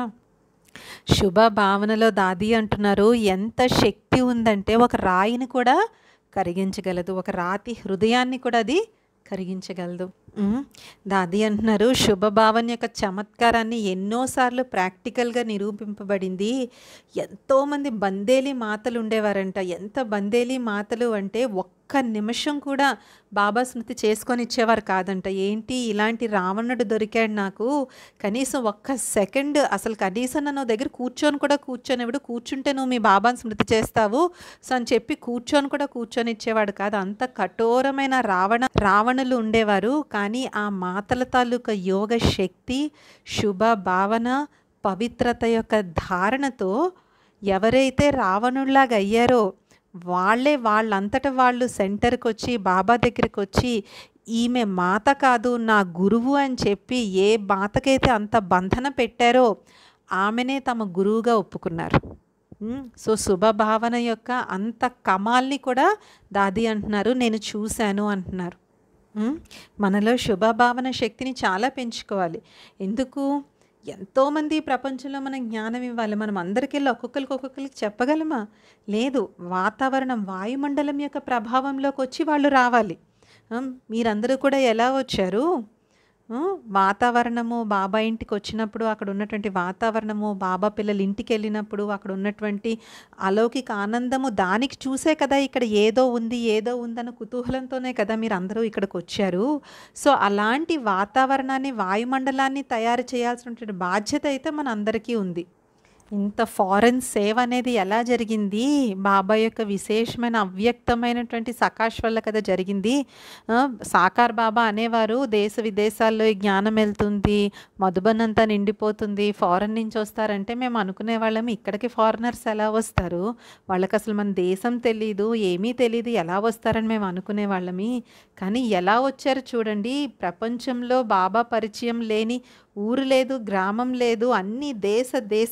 శుభ భావనలో దాది అంటున్నారు ఎంత శక్తి ఉందంటే ఒక రాయిని కూడా కరిగించగలదు ఒక రాతి హృదయాన్ని కూడా అది కరిగించగలదు ఉమ్, దాది అంటున్నారు శుభభావన యొక్క చమత్కారాన్ని ఎన్నోసార్లు ప్రాక్టికల్గా నిరూపింపబడింది ఎంతోమంది బందేలి మాతలు ఉండేవారంట ఎంత బందేలి మాతలు అంటే ఒక్క నిమిషం కూడా బాబా స్మృతి చేసుకొని ఇచ్చేవారు కాదంట ఏంటి ఇలాంటి రావణుడు దొరికాడు నాకు కనీసం ఒక్క సెకండ్ అసలు కనీసం నన్ను దగ్గర కూర్చొని కూడా కూర్చొనివాడు కూర్చుంటే నువ్వు మీ బాబాని స్మృతి చేస్తావు సో అని చెప్పి కూర్చొని కూడా కూర్చొని ఇచ్చేవాడు కాదు అంత కఠోరమైన రావణ రావణులు ఉండేవారు కానీ ఆ మాతల తాలూకా యోగ శక్తి శుభ భావన పవిత్రత యొక్క ధారణతో ఎవరైతే రావణుల్లాగా అయ్యారో వాళ్ళే వాళ్ళంతట వాళ్ళు సెంటర్కి వచ్చి బాబా దగ్గరికి వచ్చి ఈమె మాత కాదు నా గురువు అని చెప్పి ఏ మాతకైతే అంత బంధన పెట్టారో ఆమెనే తమ గురువుగా ఒప్పుకున్నారు ఉమ్, సో శుభభావన యొక్క అంత కమాల్ని కూడా దాది అంటున్నారు నేను చూశాను అంటున్నారు ఉమ్, మనలో శుభభావన శక్తిని చాలా పెంచుకోవాలి ఎందుకు ఎంతోమంది ఈ ప్రపంచంలో మనం జ్ఞానం ఇవ్వాలి మనం అందరికీ వెళ్ళి ఒక్కొక్కరికి ఒక్కొక్కరికి చెప్పగలమా లేదు వాతావరణం వాయుమండలం యొక్క ప్రభావంలోకి వచ్చి వాళ్ళు రావాలి ఉమ్, మీరందరూ కూడా ఎలా వచ్చారు ఉమ్, వాతావరణము బాబా ఇంటికి వచ్చినప్పుడు అక్కడ ఉన్నటువంటి వాతావరణము బాబా పిల్లలు ఇంటికి వెళ్ళినప్పుడు అక్కడ ఉన్నటువంటి అలౌకిక ఆనందము దానికి చూసే కదా ఇక్కడ ఏదో ఉంది ఏదో ఉందన్న కుతూహలంతోనే కదా మీరు అందరూ ఇక్కడికి వచ్చారు సో అలాంటి వాతావరణాన్ని వాయుమండలాన్ని తయారు చేయాల్సినటువంటి బాధ్యత అయితే మన అందరికీ ఉంది ఇంత ఫారెన్ సేవ్ అనేది ఎలా జరిగింది బాబా యొక్క విశేషమైన అవ్యక్తమైనటువంటి సకాష్ వల్ల కదా జరిగింది ఆ, సాకార్ బాబా అనేవారు దేశ విదేశాల్లో ఈ జ్ఞానం వెళ్తుంది మధుబన్ అంతా నిండిపోతుంది ఫారెన్ నుంచి వస్తారంటే మేము అనుకునే వాళ్ళం ఇక్కడికి ఫారినర్స్ ఎలా వస్తారు వాళ్ళకి అసలు మన దేశం తెలీదు ఏమీ తెలీదు ఎలా వస్తారని మేము అనుకునే వాళ్ళమి కానీ ఎలా వచ్చారు చూడండి ప్రపంచంలో బాబా పరిచయం లేని ఊరు లేదు గ్రామం లేదు అన్ని దేశ దేశ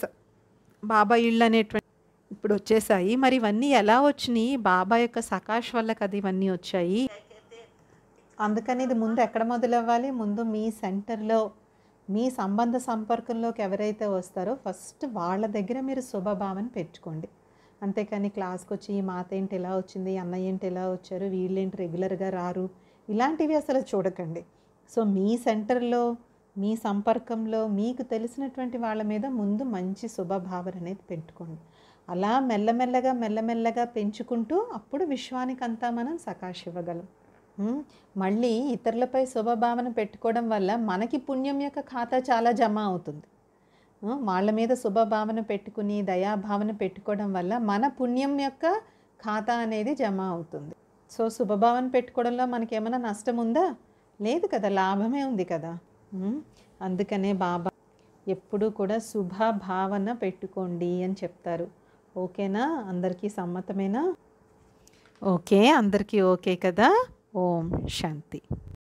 బాబా ఇళ్ళు అనేటువంటి ఇప్పుడు వచ్చేసాయి మరి ఇవన్నీ ఎలా వచ్చినాయి బాబా యొక్క సకాష్ వల్ల కదా ఇవన్నీ వచ్చాయి అందుకని ఇది ముందు ఎక్కడ మొదలవ్వాలి ముందు మీ సెంటర్లో మీ సంబంధ సంపర్కంలోకి ఎవరైతే వస్తారో ఫస్ట్ వాళ్ళ దగ్గర మీరు శుభభావన పెట్టుకోండి అంతేకాని క్లాస్కి వచ్చి ఈ మాత ఏంటి ఎలా వచ్చింది అన్నయ్య ఏంటి ఎలా వచ్చారు వీళ్ళేంటి రెగ్యులర్గా రారు ఇలాంటివి అసలు చూడకండి సో మీ సెంటర్లో మీ సంపర్కంలో మీకు తెలిసినటువంటి వాళ్ళ మీద ముందు మంచి శుభభావన అనేది పెట్టుకోండి అలా మెల్లమెల్లగా మెల్లమెల్లగా పెంచుకుంటూ అప్పుడు విశ్వానికంతా మనం సకాశ ఇవ్వగలం ఉమ్, మళ్ళీ ఇతరులపై శుభభావన పెట్టుకోవడం వల్ల మనకి పుణ్యం యొక్క ఖాతా చాలా జమ అవుతుంది ఆ, వాళ్ళ మీద శుభభావన పెట్టుకుని దయాభావన పెట్టుకోవడం వల్ల మన పుణ్యం యొక్క ఖాతా అనేది జమ అవుతుంది సో శుభభావన పెట్టుకోవడంలో మనకి ఏమైనా నష్టం ఉందా లేదు కదా లాభమే ఉంది కదా ఉమ్, అందుకనే బాబా ఎప్పుడూ కూడా శుభ భావన పెట్టుకోండి అని చెప్తారు ఓకేనా అందరికీ సమ్మతమేనా ఓకే అందరికీ ఓకే కదా ఓం శాంతి